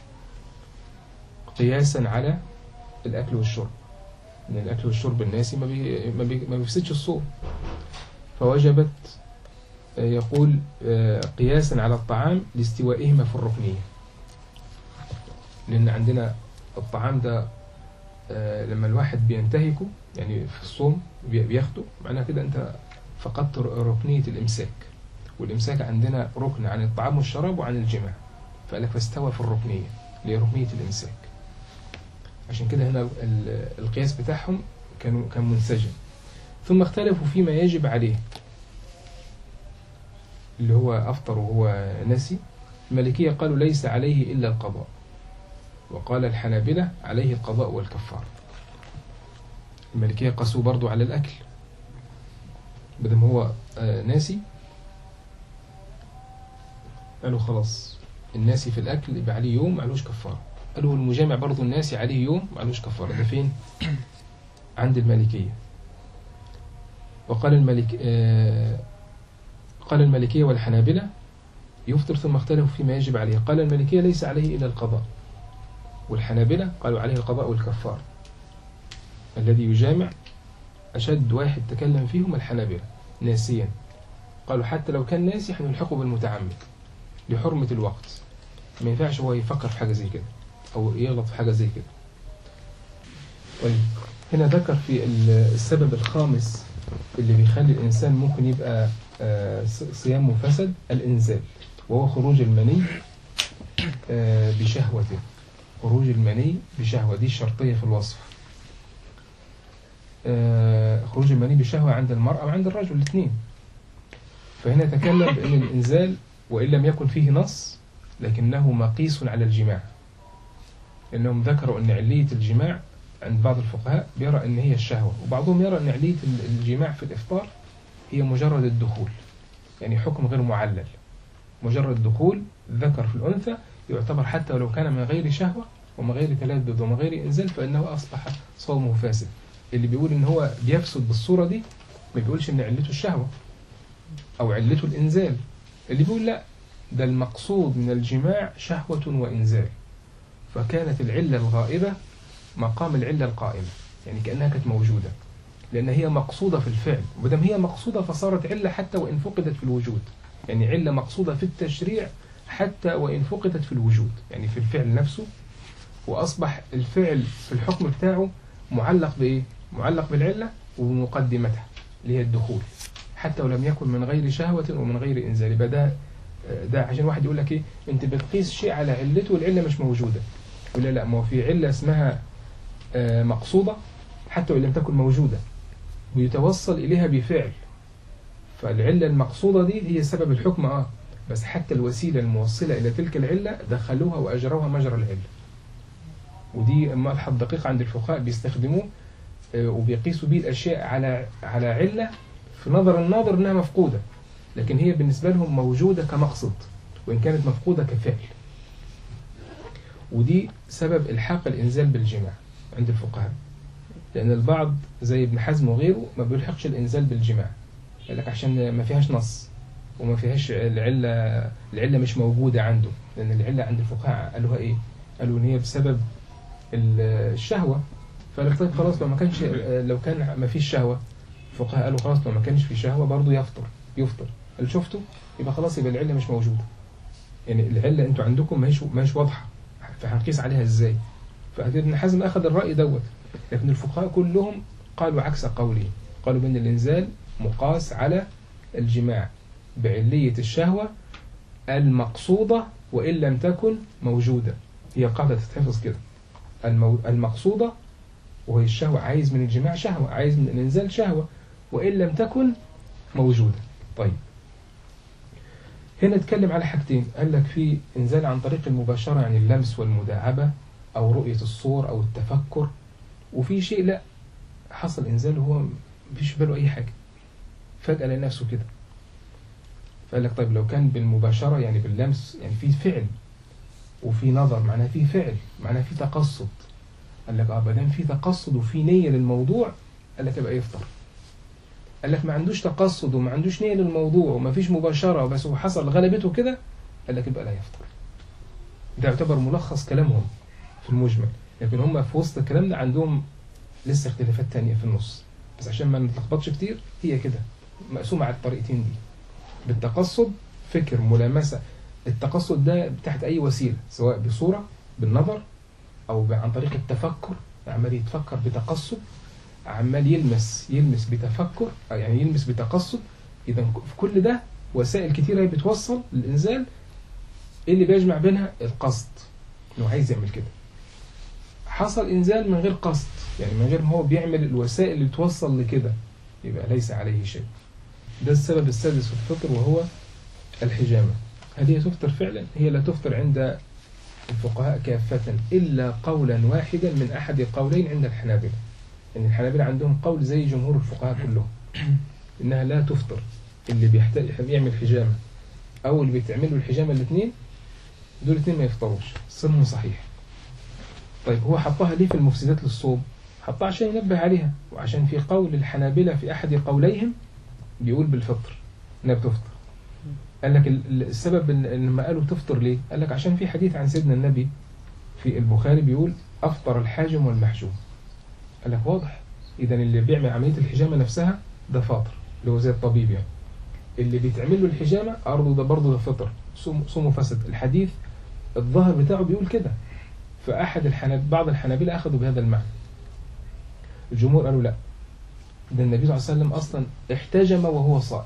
قياسا على الأكل والشرب إن الأكل والشرب الناسي ما, بي ما, بي ما بيفسدش الصوم فوجبت آه، يقول آه، قياسا على الطعام لاستوائهما في الركنية لأن عندنا الطعام ده آه، لما الواحد بينتهكه يعني في الصوم بي- بياخده معناها كده أنت فقدت ر- ركنية الإمساك والإمساك عندنا ركن عن الطعام والشراب وعن الجماع فقال لك فاستوى في الركنية اللي هي ركنية الإمساك عشان كده هنا ال- القياس بتاعهم كان كان منسجم ثم اختلفوا فيما يجب عليه اللي هو أفطر وهو نسي المالكية قالوا ليس عليه إلا القضاء وقال الحنابلة عليه القضاء والكفار المالكية قاسوا برضو على الأكل بدم هو آه، ناسي قالوا خلاص الناسي في الأكل يبقى عليه يوم معلوش كفارة قالوا المجامع برضو الناسي عليه يوم معلوش كفارة ده فين؟ عند المالكية وقال المالك آه قال المالكية والحنابلة يفطر ثم اختلفوا فيما يجب عليه قال المالكية ليس عليه إلا القضاء والحنابلة قالوا عليه القضاء والكفار الذي يجامع أشد واحد تكلم فيهم الحنابلة ناسيا قالوا حتى لو كان ناسي هنلحقه بالمتعمد لحرمة الوقت ما ينفعش هو يفكر في حاجة زي كده أو يغلط في حاجة زي كده طيب هنا ذكر في ال- السبب الخامس اللي بيخلي الإنسان ممكن يبقى آه، ص- صيامه فسد الإنزال وهو خروج المني آه، بشهوته خروج المني بشهوة دي الشرطية في الوصف آه، خروج المني بشهوة عند المرأة وعند الرجل الاثنين فهنا تكلم بأن الإنزال وإن لم يكن فيه نص لكنه مقيس على الجماع لأنهم ذكروا أن علية الجماع عند بعض الفقهاء بيرى أن هي الشهوة وبعضهم يرى أن علية الجماع في الإفطار هي مجرد الدخول يعني حكم غير معلل مجرد دخول ذكر في الأنثى يعتبر حتى ولو كان من غير شهوة ومن غير تلذذ ومن غير إنزال فإنه أصبح صومه فاسد اللي بيقول إن هو بيفسد بالصورة دي ما بيقولش إن علته الشهوة أو علته الإنزال اللي بيقول لا ده المقصود من الجماع شهوة وإنزال فكانت العلة الغائبة مقام العلة القائمة يعني كأنها كانت موجودة لأن هي مقصودة في الفعل ودم هي مقصودة فصارت علة حتى وإن فقدت في الوجود يعني علة مقصودة في التشريع حتى وإن فقدت في الوجود يعني في الفعل نفسه وأصبح الفعل في الحكم بتاعه معلق بإيه؟ معلق بالعلة وبمقدمتها اللي هي الدخول حتى ولم يكن من غير شهوة ومن غير إنزال يبقى ده ده عشان واحد يقول لك إيه أنت بتقيس شيء على علته والعلة مش موجودة ولا لا ما هو في علة اسمها آه، مقصودة حتى وإن لم تكن موجودة ويتوصل إليها بفعل فالعلة المقصودة دي هي سبب الحكم آه بس حتى الوسيلة الموصلة إلى تلك العلة دخلوها وأجروها مجرى العلة ودي الملحظ الدقيق عند الفقهاء بيستخدموه آه، وبيقيسوا بيه الأشياء على على علة في نظر الناظر إنها مفقودة لكن هي بالنسبة لهم موجودة كمقصد وإن كانت مفقودة كفعل ودي سبب إلحاق الإنزال بالجماع عند الفقهاء لأن البعض زي ابن حزم وغيره ما بيلحقش الإنزال بالجماع قال لك عشان ما فيهاش نص وما فيهاش العلة العلة مش موجودة عنده لأن العلة عند الفقهاء قالوها إيه؟ قالوا إن هي بسبب ال- الشهوة فقال لك طيب خلاص لو ما كانش لو كان ما فيش شهوة الفقهاء قالوا خلاص لو ما كانش في شهوة برضه يفطر يفطر قال شفتوا يبقى خلاص يبقى العلة مش موجودة يعني العلة انتوا عندكم ما هيش ما هيش واضحة فهنقيس عليها ازاي فابن حزم اخذ الرأي دوت لكن الفقهاء كلهم قالوا عكس قوله قالوا بأن الإنزال مقاس على الجماع بعلية الشهوة المقصودة وإن لم تكن موجودة هي قاعدة تتحفظ كده المو... المقصودة وهي الشهوة عايز من الجماع شهوة عايز من الإنزال شهوة وإن لم تكن موجودة طيب هنا اتكلم على حاجتين قال لك في انزال عن طريق المباشرة يعني اللمس والمداعبة او رؤية الصور او التفكر وفي شيء لا حصل انزال وهو مفيش في باله اي حاجة فجأة لقى نفسه كده فقال لك طيب لو كان بالمباشرة يعني باللمس يعني في فعل وفي نظر معناها في فعل معناها في تقصد قال لك اه ما دام في تقصد وفي نية للموضوع قال لك يبقى يفطر قال لك ما عندوش تقصد وما عندوش نية للموضوع وما فيش مباشرة وبس وحصل غلبته كده قال لك يبقى لا يفطر ده يعتبر ملخص كلامهم في المجمل لكن هم في وسط الكلام ده عندهم لسه اختلافات تانية في النص بس عشان ما نتلخبطش كتير هي كده مقسومة على الطريقتين دي بالتقصد فكر ملامسة التقصد ده تحت أي وسيلة سواء بصورة بالنظر أو عن طريق التفكر عمال يتفكر بتقصد عمال يلمس يلمس بتفكر أو يعني يلمس بتقصد إذا في كل ده وسائل كتيرة هي بتوصل للإنزال إيه اللي بيجمع بينها القصد إنه عايز يعمل كده حصل إنزال من غير قصد يعني من غير ما هو بيعمل الوسائل اللي توصل لكده يبقى ليس عليه شيء ده السبب السادس في الفطر وهو الحجامة هل هي تفطر فعلا؟ هي لا تفطر عند الفقهاء كافة إلا قولا واحدا من أحد قولين عند الحنابلة يعني الحنابلة عندهم قول زي جمهور الفقهاء كلهم إنها لا تفطر اللي بيحتاج يعمل حجامة أو اللي بيتعمل له الحجامة الاثنين دول الاثنين ما يفطروش صنهم صحيح طيب هو حطها ليه في المفسدات للصوم حطها عشان ينبه عليها وعشان في قول الحنابلة في أحد قوليهم بيقول بالفطر انها بتفطر قال لك السبب ان لما قالوا تفطر ليه قال لك عشان في حديث عن سيدنا النبي في البخاري بيقول افطر الحاجم والمحجوم قال لك واضح اذا اللي بيعمل عمليه الحجامه نفسها ده فاطر اللي هو زي الطبيب يعني اللي بيتعمل له الحجامه ارضه ده برضه ده فطر صومه فسد الحديث الظاهر بتاعه بيقول كده فاحد الحناب بعض الحنابلة اخذوا بهذا المعنى الجمهور قالوا لا ده النبي صلى الله عليه وسلم أصلا احتجم وهو صائم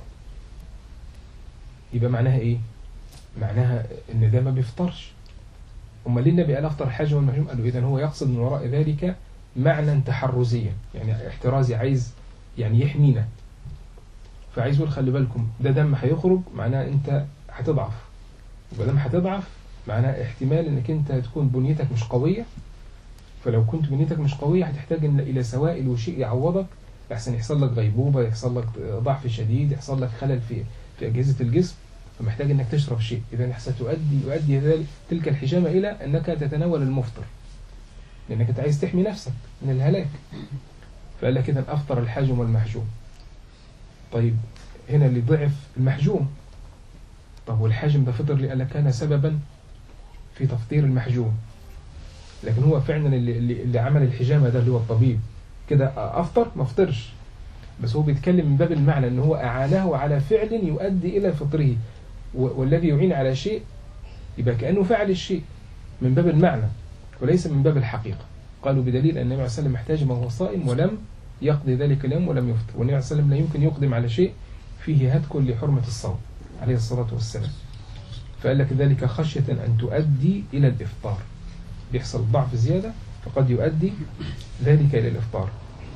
يبقى معناها إيه؟ معناها إن ده ما بيفطرش أما ليه النبي قال أفطر حاجة والمحجوم قالوا إذا هو يقصد من وراء ذلك معنى تحرزيا يعني احترازي عايز يعني يحمينا فعايز يقول خلي بالكم ده دم هيخرج معناه أنت هتضعف يبقى دم هتضعف معناه احتمال انك انت تكون بنيتك مش قوية فلو كنت بنيتك مش قوية هتحتاج إلى سوائل وشيء يعوضك لحسن يحصل لك غيبوبة يحصل لك ضعف شديد يحصل لك خلل في في أجهزة الجسم فمحتاج انك تشرب شيء إذا ستؤدي يؤدي ذلك تلك الحجامة إلى أنك تتناول المفطر لأنك أنت عايز تحمي نفسك من الهلاك فقال لك إذا أفطر الحاجم والمحجوم طيب هنا اللي ضعف المحجوم طب والحاجم ده فطر لأن كان سببا في تفطير المحجوم لكن هو فعلا اللي, اللي, اللي عمل الحجامة ده اللي هو الطبيب كده أفطر ما افطرش بس هو بيتكلم من باب المعنى ان هو أعانه على فعل يؤدي إلى فطره والذي يعين على شيء يبقى كأنه فعل الشيء من باب المعنى وليس من باب الحقيقة قالوا بدليل أن النبي عليه وسلم احتاج ما هو صائم ولم يقضي ذلك اليوم ولم يفطر والنبي عليه وسلم لا يمكن يقدم على شيء فيه هتك لحرمة الصوم عليه الصلاة والسلام فقال لك ذلك خشية أن تؤدي إلى الإفطار بيحصل ضعف زيادة فقد يؤدي ذلك إلى الإفطار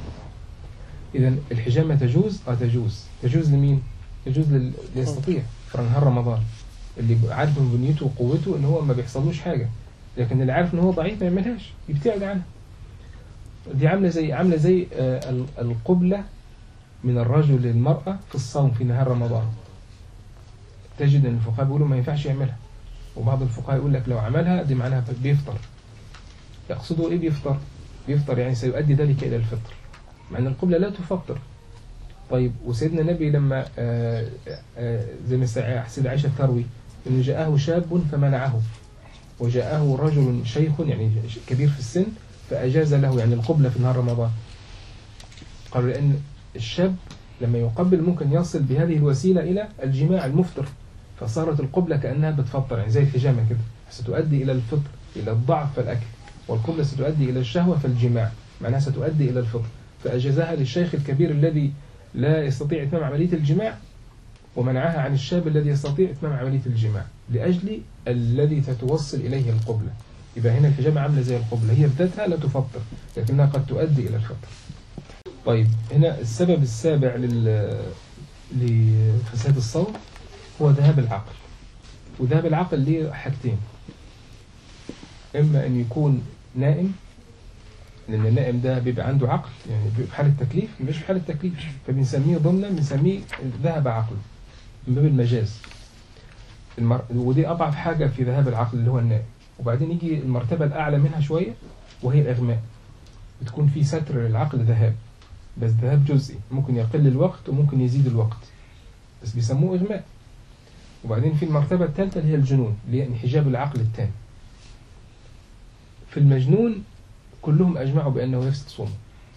إذا الحجامة تجوز آه تجوز تجوز لمين؟ تجوز للي يستطيع في نهار رمضان اللي عارف من بنيته وقوته ان هو ما بيحصلوش حاجة لكن اللي عارف ان هو ضعيف ما يعملهاش يبتعد عنها دي عاملة زي عاملة زي آه القبلة من الرجل للمرأة في الصوم في نهار رمضان تجد ان الفقهاء بيقولوا ما ينفعش يعملها وبعض الفقهاء يقول لك لو عملها دي معناها بيفطر يقصدوا ايه بيفطر بيفطر يعني سيؤدي ذلك الى الفطر مع ان القبلة لا تفطر طيب وسيدنا النبي لما آآ آآ زي ما سيدة عائشة تروي انه جاءه شاب فمنعه وجاءه رجل شيخ يعني كبير في السن فأجاز له يعني القبلة في نهار رمضان قالوا لأن الشاب لما يقبل ممكن يصل بهذه الوسيلة إلى الجماع المفطر فصارت القبلة كأنها بتفطر يعني زي الحجامة كده ستؤدي إلى الفطر إلى الضعف فالأكل والقبلة ستؤدي إلى الشهوة فالجماع معناها ستؤدي إلى الفطر فأجازها للشيخ الكبير الذي لا يستطيع إتمام عملية الجماع ومنعها عن الشاب الذي يستطيع إتمام عملية الجماع لأجل الذي تتوصل إليه القبلة يبقى هنا الحجامة عاملة زي القبلة هي بذاتها لا تفطر لكنها قد تؤدي إلى الفطر طيب هنا السبب السابع لل... لفساد الصوم هو ذهاب العقل وذهاب العقل ليه حاجتين إما أن يكون نائم لأن النائم ده بيبقى عنده عقل يعني بيبقى في حالة تكليف مش في حالة تكليف فبنسميه ضمنا بنسميه ذهب عقله من باب المجاز المر... ودي أضعف حاجة في ذهاب العقل اللي هو النائم وبعدين يجي المرتبة الأعلى منها شوية وهي الإغماء بتكون في ستر للعقل ذهاب بس ذهاب جزئي ممكن يقل الوقت وممكن يزيد الوقت بس بيسموه إغماء وبعدين في المرتبة الثالثة اللي هي الجنون اللي هي انحجاب العقل التام في المجنون كلهم أجمعوا بأنه يفسد صومه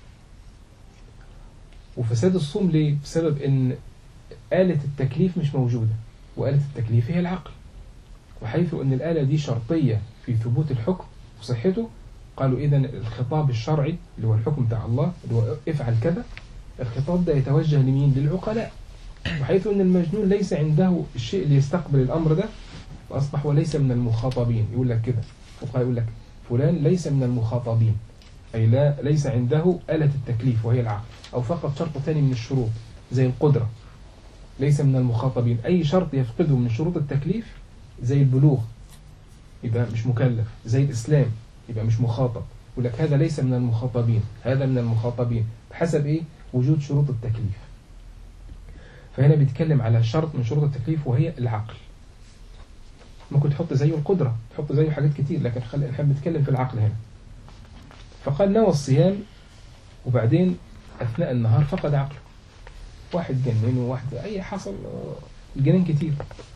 وفساد الصوم ليه؟ بسبب أن آلة التكليف مش موجودة وآلة التكليف هي العقل وحيث أن الآلة دي شرطية في ثبوت الحكم وصحته قالوا إذا الخطاب الشرعي اللي هو الحكم بتاع الله اللي هو افعل كذا الخطاب ده يتوجه لمين؟ للعقلاء وحيث أن المجنون ليس عنده الشيء اللي يستقبل الأمر ده فأصبح وليس من المخاطبين يقول لك كده فقهاء يقول لك فلان ليس من المخاطبين أي لا ليس عنده آلة التكليف وهي العقل أو فقط شرط ثاني من الشروط زي القدرة ليس من المخاطبين أي شرط يفقده من شروط التكليف زي البلوغ يبقى مش مكلف زي الإسلام يبقى مش مخاطب يقول لك هذا ليس من المخاطبين هذا من المخاطبين بحسب إيه وجود شروط التكليف فهنا بيتكلم على شرط من شروط التكليف وهي العقل ممكن تحط زيه القدرة تحط زيه حاجات كتير لكن خلي نحب نتكلم في العقل هنا فقال نوى الصيام وبعدين أثناء النهار فقد عقله واحد جنن وواحد أي حصل الجنان كتير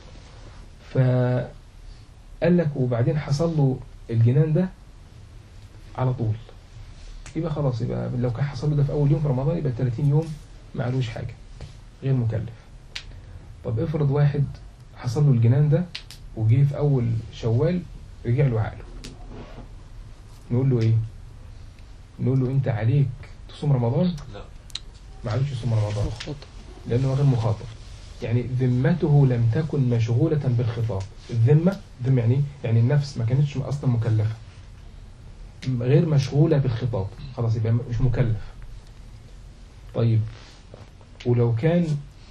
فقال لك وبعدين حصل له الجنان ده على طول يبقى خلاص يبقى لو كان حصل له ده في أول يوم في رمضان يبقى 30 يوم ما علوش حاجة غير مكلف طب افرض واحد حصل له الجنان ده وجه في أول شوال رجع له عقله نقول له إيه؟ نقول له أنت عليك تصوم رمضان؟ لا ما عليكش يصوم رمضان مخاطب لأنه غير مخاطب يعني ذمته لم تكن مشغولة بالخطاب الذمة ذمة يعني إيه؟ يعني النفس ما كانتش أصلا مكلفة غير مشغولة بالخطاب خلاص يبقى مش مكلف طيب ولو كان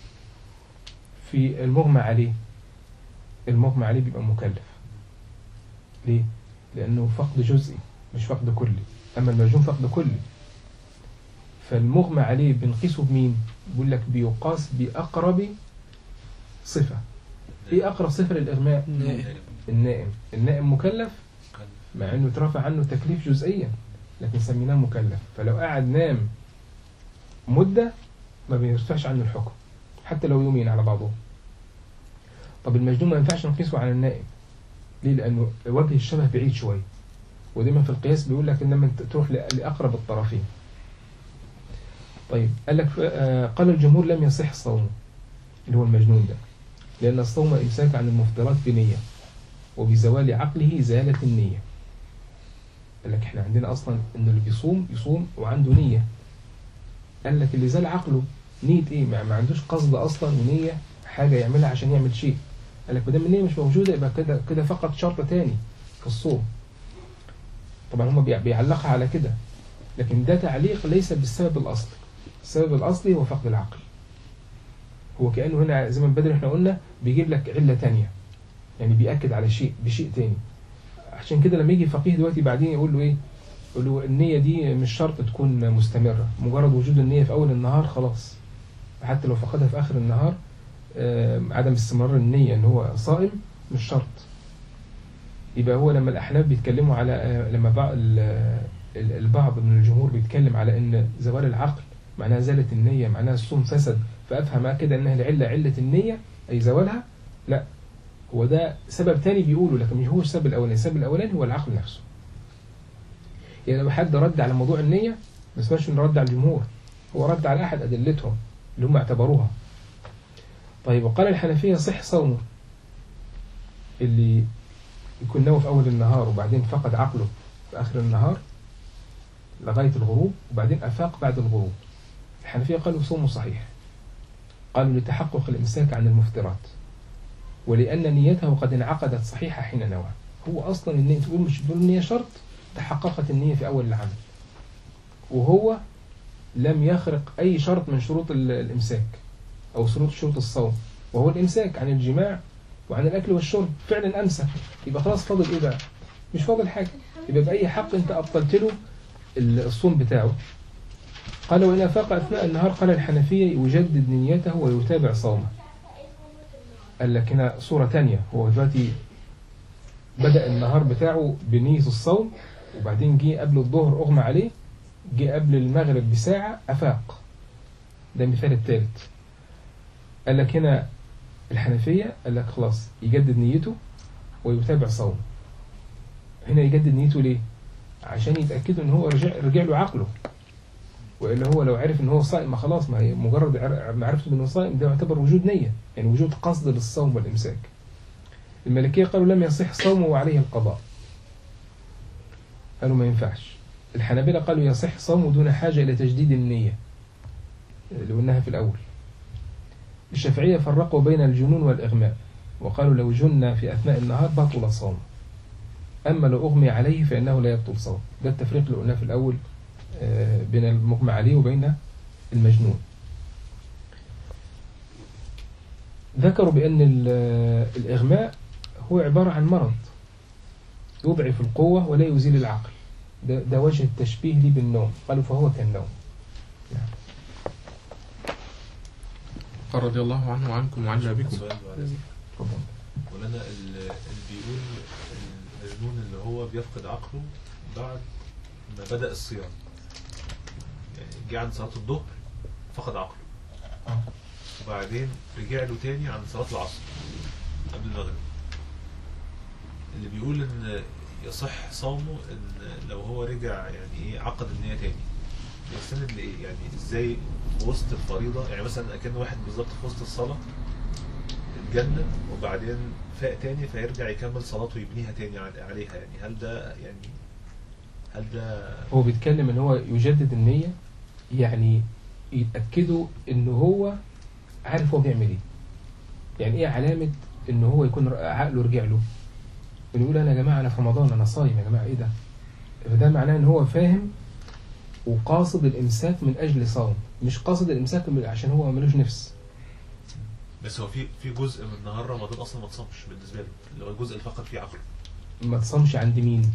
في المغمى عليه المغمى عليه بيبقى مكلف ليه؟ لأنه فقد جزئي مش فقد كلي أما المجنون فقد كلي فالمغمى عليه بنقيسه بمين؟ بيقول لك بيقاس بأقرب صفة إيه أقرب صفة للإغماء؟ النائم. النائم النائم مكلف مع انه اترفع عنه تكليف جزئيا لكن سميناه مكلف فلو قعد نام مدة ما بيرتفعش عنه الحكم حتى لو يومين على بعضهم طب المجنون ما ينفعش نقيسه على النائم ليه لانه وجه الشبه بعيد شويه ودايما في القياس بيقول لك انما انت تروح ل- لاقرب الطرفين طيب قال لك آه، قال الجمهور لم يصح صومه اللي هو المجنون ده لان الصوم امساك عن المفطرات بنيه وبزوال عقله زالت النيه قال لك احنا عندنا اصلا ان اللي بيصوم يصوم وعنده نيه قال لك اللي زال عقله نيه ايه ما, ما عندوش قصد اصلا ونيه حاجه يعملها عشان يعمل شيء قال لك ما دام النيه مش موجوده يبقى كده كده فقط شرط تاني في الصوم طبعا هم بيع- بيعلقها على كده لكن ده تعليق ليس بالسبب الاصلي السبب الاصلي هو فقد العقل هو كانه هنا زي ما بدري احنا قلنا بيجيب لك عله تانية يعني بيأكد على شيء بشيء تاني عشان كده لما يجي فقيه دلوقتي بعدين يقول له ايه يقول له النية دي مش شرط تكون مستمرة مجرد وجود النية في أول النهار خلاص حتى لو فقدها في آخر النهار آه، عدم استمرار النية ان هو صائم مش شرط يبقى هو لما الأحناف بيتكلموا على آه، لما بعض ال- ال- البعض من الجمهور بيتكلم على ان زوال العقل معناها زالت النية معناها الصوم فسد فأفهم كده انها العلة علة النية أي زوالها لا هو ده سبب تاني بيقوله لكن مش هو السبب الأولاني السبب الأولاني هو العقل نفسه يعني لو حد رد على موضوع النية ما اسمهاش انه رد على الجمهور هو رد على أحد أدلتهم اللي هم اعتبروها طيب وقال الحنفية صح صومه اللي يكون نوى في أول النهار وبعدين فقد عقله في آخر النهار لغاية الغروب وبعدين أفاق بعد الغروب الحنفية قالوا صومه صحيح قالوا لتحقق الإمساك عن المفترات ولأن نيته قد انعقدت صحيحة حين نوى هو أصلا النية تقول مش تقول النية شرط تحققت النية في أول العمل وهو لم يخرق أي شرط من شروط ال- الإمساك أو شروط شروط الصوم وهو الإمساك عن الجماع وعن الأكل والشرب فعلا أمسك يبقى خلاص فاضل إيه بقى مش فاضل حاجة يبقى بأي حق أنت أبطلت له الصوم بتاعه قال وإن أفاق أثناء النهار قال الحنفية يجدد نيته ويتابع صومه قال لك هنا صورة تانية هو دلوقتي بدأ النهار بتاعه بنية الصوم وبعدين جه قبل الظهر أغمى عليه جه قبل المغرب بساعة أفاق ده المثال الثالث قال لك هنا الحنفية قال لك خلاص يجدد نيته ويتابع صومه هنا يجدد نيته ليه؟ عشان يتأكدوا ان هو رجع, رجع له عقله والا هو لو عرف ان هو صائم ما خلاص ما هي مجرد عر- معرفته انه صائم ده يعتبر وجود نية يعني وجود قصد للصوم والامساك الملكية قالوا لم يصح صومه وعليه القضاء قالوا ما ينفعش الحنابلة قالوا يصح صومه دون حاجة إلى تجديد النية اللي قلناها في الأول الشافعية فرقوا بين الجنون والإغماء وقالوا لو جن في أثناء النهار بطل صوم أما لو أغمي عليه فإنه لا يبطل صوم ده التفريق اللي قلناه في الأول آه، بين المغمى عليه وبين المجنون ذكروا بأن ال- الإغماء هو عبارة عن مرض يضعف القوة ولا يزيل العقل ده, ده وجه التشبيه لي بالنوم قالوا فهو كالنوم قال رضي الله عنه وعنكم وعنا بكم سؤال بعد إذنك. تفضل. ولنا ال- اللي بيقول المجنون اللي هو بيفقد عقله بعد ما بدأ الصيام يعني جه عند صلاة الظهر فقد عقله آه. وبعدين رجع له تاني عند صلاة العصر قبل المغرب اللي بيقول ان يصح صومه ان لو هو رجع يعني ايه عقد النية تاني يستند لايه يعني ازاي في وسط الفريضة يعني مثلا كان واحد بالظبط في وسط الصلاة اتجنن وبعدين فاق تاني فيرجع يكمل صلاته ويبنيها تاني عل- عليها يعني هل ده يعني هل ده هو بيتكلم ان هو يجدد النية يعني يتأكدوا ان هو عارف هو بيعمل ايه يعني ايه علامة ان هو يكون ر- عقله رجع له انه يقول انا يا جماعة انا في رمضان انا صايم يا جماعة ايه ده فده معناه ان هو فاهم وقاصد الامساك من اجل صوم مش قاصد الامساك من- عشان هو ملوش نفس بس هو في في جزء من نهار رمضان اصلا ما اتصامش بالنسبه له اللي هو الجزء اللي فقد فيه عقله ما تصمش عند مين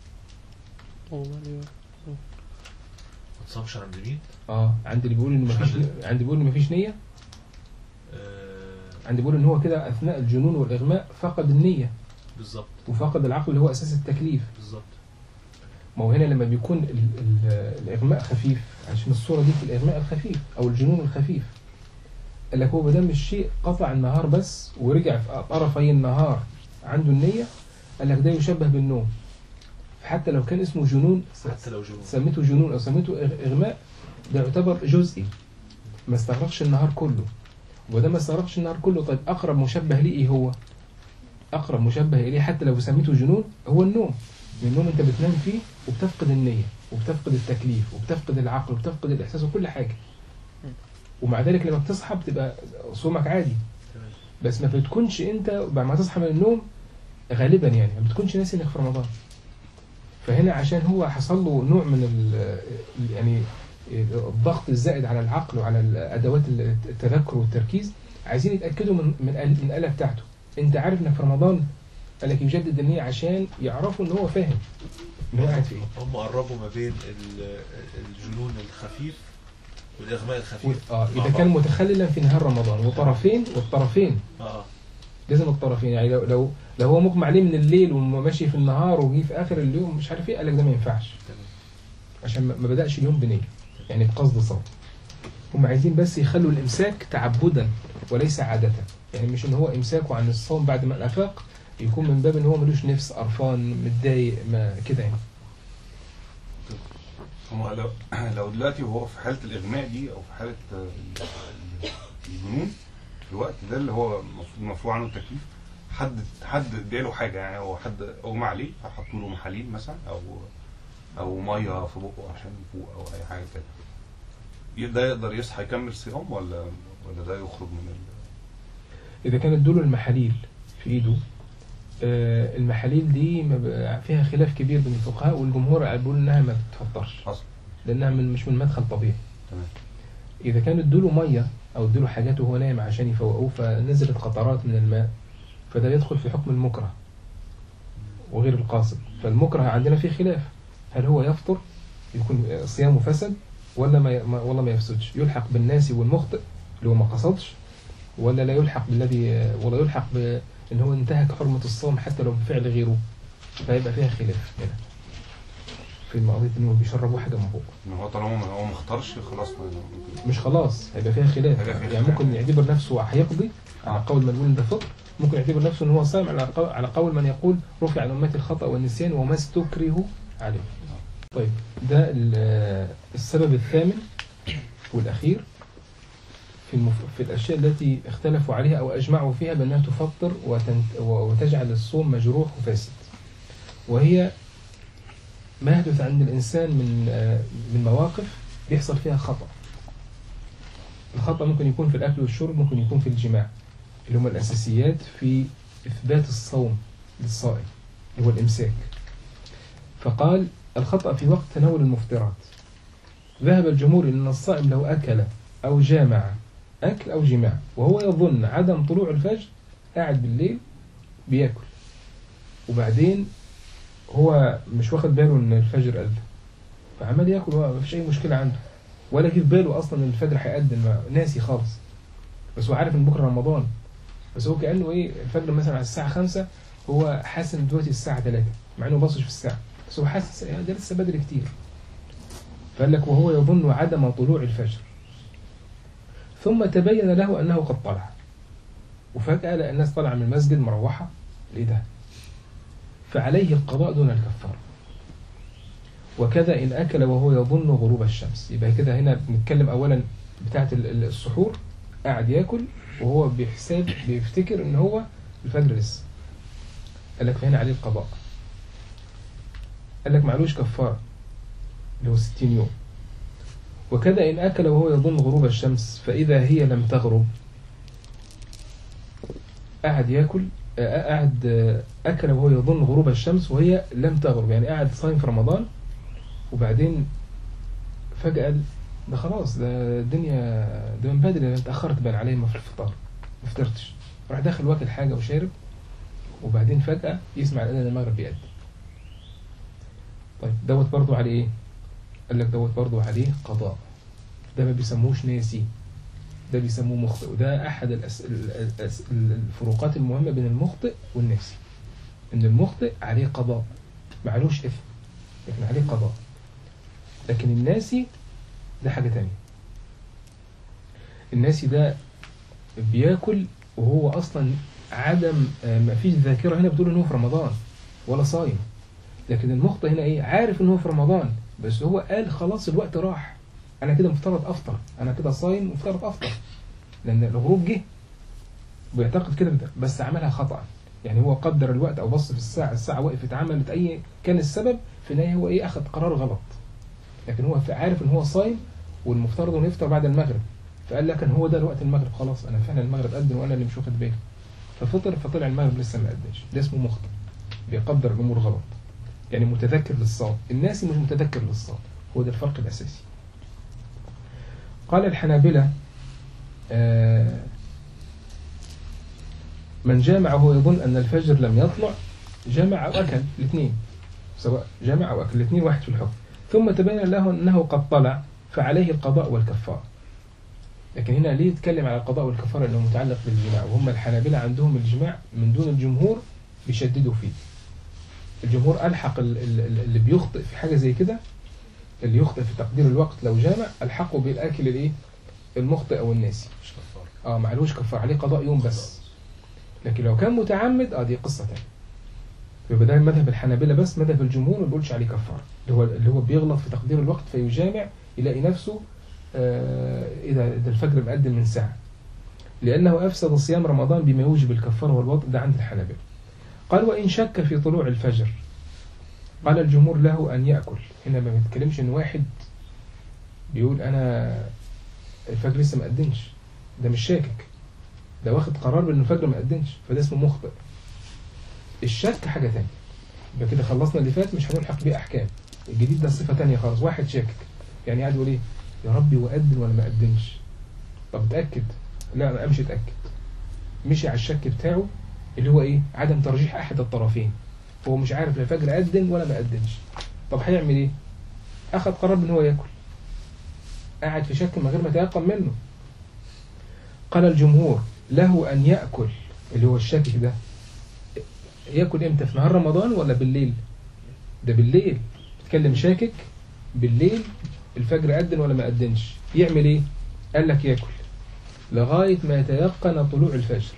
ما اتصامش عند مين؟ اه عند اللي بيقول ان مش مفيش عند- عند اللي بيقول ان مفيش نية آه عند اللي بيقول ان هو كده اثناء الجنون والاغماء فقد النية بالظبط وفقد العقل اللي هو اساس التكليف بالظبط ما هو هنا لما بيكون ال ال الإغماء خفيف عشان الصورة دي في الإغماء الخفيف أو الجنون الخفيف قال لك هو بدل مش شيء قطع النهار بس ورجع في طرفي النهار عنده النية قال لك ده يشبه بالنوم فحتى لو كان اسمه جنون حتى لو جنون سميته جنون أو سميته إغ- إغماء ده يعتبر جزئي ما استغرقش النهار كله وده ما استغرقش النهار كله طيب أقرب مشبه ليه إيه هو أقرب مشبه إليه حتى لو سميته جنون هو النوم من النوم أنت بتنام فيه وبتفقد النية وبتفقد التكليف وبتفقد العقل وبتفقد الإحساس وكل حاجة ومع ذلك لما بتصحى بتبقى صومك عادي تمام. بس ما بتكونش أنت بعد ما تصحى من النوم غالبا يعني ما بتكونش ناسي إنك في رمضان فهنا عشان هو حصل له نوع من ال يعني الضغط الزائد على العقل وعلى ادوات التذكر والتركيز عايزين يتاكدوا من من ال- من الاله بتاعته انت عارف انك في رمضان قال لك يجدد النيه عشان يعرفوا ان هو فاهم ان هو قاعد في ايه هم قربوا ما بين ال- الجنون الخفيف والاغماء الخفيف اه مع اذا كان بعض. متخللا في نهار رمضان وطرفين والطرفين اه لازم الطرفين يعني لو لو لو هو مغمى عليه من الليل وماشي في النهار وجي في اخر اليوم مش عارف ايه قال لك ده ما ينفعش تمام عشان ما ما بدأش اليوم بنية يعني بقصد صوم هم عايزين بس يخلوا الإمساك تعبدا وليس عادة يعني مش إن هو إمساكه عن الصوم بعد ما الأفاق يكون من باب إن هو ملوش نفس قرفان متضايق ما كده يعني هو لو لو دلوقتي وهو في حاله الاغماء دي او في حاله آه، ال- الجنون في الوقت ده اللي هو المفروض مرفوع عنه التكليف حد حد اداله حاجه يعني هو حد اغمى عليه فحطوا له محاليل مثلا او او ميه في بقه عشان يفوق او اي حاجه كده ي- ده يقدر يصحى يكمل صيام ولا ولا ده يخرج من ال... إذا كانت دوله المحاليل في إيده آه، المحاليل دي ما بقى- فيها خلاف كبير بين الفقهاء والجمهور بيقول إنها ما تتفطرش اصلا لأنها من مش من مدخل طبيعي تمام إذا كانوا ادوله مية أو ادوله حاجات وهو نايم عشان يفوقوه فنزلت قطرات من الماء فده يدخل في حكم المكره وغير القاصد فالمكره عندنا فيه خلاف هل هو يفطر يكون صيامه فسد ولا ما ما- ولا ما يفسدش يلحق بالناسي والمخطئ اللي هو ما قصدش ولا لا يلحق بالذي ولا يلحق ب ان هو انتهك حرمة الصوم حتى لو بفعل غيره فيبقى فيها خلاف هنا في قضية انه بيشربوا حاجة من بقه ان هو طالما ما- هو ما اختارش خلاص ما- مش خلاص هيبقى فيها خلاف هيبقى فيها يعني خلاف. ممكن يعتبر نفسه هيقضي على آه. قول من يقول ده فطر ممكن يعتبر نفسه ان هو صائم على قول على قول من يقول رفع عن امتي الخطا والنسيان وما استكره عليه طيب ده ال- السبب الثامن والاخير في المف... في الاشياء التي اختلفوا عليها او اجمعوا فيها بانها تفطر وتنت... وتجعل الصوم مجروح وفاسد وهي ما يحدث عند الانسان من آه، من مواقف بيحصل فيها خطأ الخطأ ممكن يكون في الأكل والشرب ممكن يكون في الجماع اللي هم الأساسيات في إثبات الصوم للصائم اللي هو الإمساك فقال الخطأ في وقت تناول المفطرات ذهب الجمهور إن الصائم لو أكل أو جامع أكل أو جماع وهو يظن عدم طلوع الفجر قاعد بالليل بياكل وبعدين هو مش واخد باله إن الفجر أذن فعمال ياكل وما فيش أي مشكلة عنده ولا جه في باله اصلا ان الفجر هيأذن ما- ناسي خالص بس هو عارف ان بكره رمضان بس هو كانه ايه الفجر مثلا على الساعه 5 هو حاسس ان دلوقتي الساعه 3 مع انه باصش في الساعه بس هو حاسس يعني ده لسه بدري كتير فقال لك وهو يظن عدم طلوع الفجر ثم تبين له انه قد طلع وفجاه لقى الناس طالعه من المسجد مروحه ايه ده فعليه القضاء دون الكفاره وكذا إن أكل وهو يظن غروب الشمس يبقى كده هنا بنتكلم أولا بتاعة ال- ال- السحور قاعد ياكل وهو بيحساب بيفتكر إن هو الفجر لسه قال لك فهنا عليه القضاء قال لك معلوش كفارة اللي هو 60 يوم وكذا إن أكل وهو يظن غروب الشمس فإذا هي لم تغرب قاعد ياكل آه، قاعد آه، أكل وهو يظن غروب الشمس وهي لم تغرب يعني قاعد صايم في رمضان وبعدين فجأة قال ده خلاص ده الدنيا ده من بدري ده اتأخرت بان عليا ما في الفطار ما فطرتش راح داخل واكل حاجة وشارب وبعدين فجأة يسمع الأذان المغرب بيأذن طيب دوت برضو عليه ايه؟ قال لك دوت برضو عليه قضاء ده ما بيسموش ناسي ده بيسموه مخطئ وده أحد الأس... ال- الأس... الفروقات المهمة بين المخطئ والناسي إن المخطئ عليه قضاء معلوش إثم لكن عليه قضاء لكن الناسي ده حاجة تانية الناسي ده بياكل وهو أصلا عدم آه، ما فيش ذاكرة هنا بتقول إن هو في رمضان ولا صايم لكن المخطئ هنا إيه عارف إن هو في رمضان بس هو قال خلاص الوقت راح أنا كده مفترض أفطر أنا كده صايم مفترض أفطر لأن الغروب جه بيعتقد كده بده بس عملها خطأ يعني هو قدر الوقت أو بص في الساعة الساعة وقفت عملت أي كان السبب في النهاية هو إيه أخذ قرار غلط لكن هو عارف إن هو صايم والمفترض إنه يفطر بعد المغرب فقال لك ان هو ده الوقت المغرب خلاص انا فعلا المغرب أذن وانا اللي مش واخد بالي ففطر فطلع المغرب لسه ما أذنش ده اسمه مخطئ بيقدر الامور غلط يعني متذكر للصوم الناس مش متذكر للصوم هو ده الفرق الاساسي قال الحنابلة آه من جامع وهو يظن ان الفجر لم يطلع جمع او اكل الاثنين سواء جمع او اكل الاثنين واحد في الحكم ثم تبين له انه قد طلع فعليه القضاء والكفاره لكن هنا ليه يتكلم على القضاء والكفارة لأنه متعلق بالجماع وهم الحنابلة عندهم الجماع من دون الجمهور بيشددوا فيه الجمهور ألحق ال- ال- ال- اللي بيخطئ في حاجة زي كده اللي يخطئ في تقدير الوقت لو جامع ألحقه بالآكل الإيه المخطئ أو الناسي مش كفاره اه معلوش كفارة عليه قضاء يوم بس لكن لو كان متعمد اه دي قصة تانية يبقى ده مذهب الحنابلة بس مذهب الجمهور ما بيقولش عليه كفارة اللي هو اللي هو بيغلط في تقدير الوقت فيجامع يلاقي نفسه آه، إذا إذا الفجر مقدم من ساعة لأنه أفسد صيام رمضان بما يوجب الكفارة والوضع ده عند الحنابلة قال وإن شك في طلوع الفجر قال الجمهور له أن يأكل هنا ما بنتكلمش إن واحد بيقول أنا الفجر لسه ما أدنش ده مش شاكك ده واخد قرار بأن الفجر ما أدنش فده اسمه مخطئ الشك حاجة تانية يبقى كده خلصنا اللي فات مش هنلحق بيه أحكام الجديد ده صفة تانية خالص واحد شاكك يعني قاعد يقول إيه يا ربي وأدن ولا ما أدنش طب اتأكد لا ما قامش اتأكد مشي على الشك بتاعه اللي هو ايه عدم ترجيح احد الطرفين هو مش عارف لا الفجر أذن ولا ما أذنش طب هيعمل ايه اخذ قرار ان هو ياكل قاعد في شك من غير ما يتيقن منه قال الجمهور له ان ياكل اللي هو الشاكك ده ياكل امتى في نهار رمضان ولا بالليل ده بالليل بتكلم شاكك بالليل الفجر أذن ولا ما أذنش يعمل ايه قال لك ياكل لغاية ما يتيقن طلوع الفجر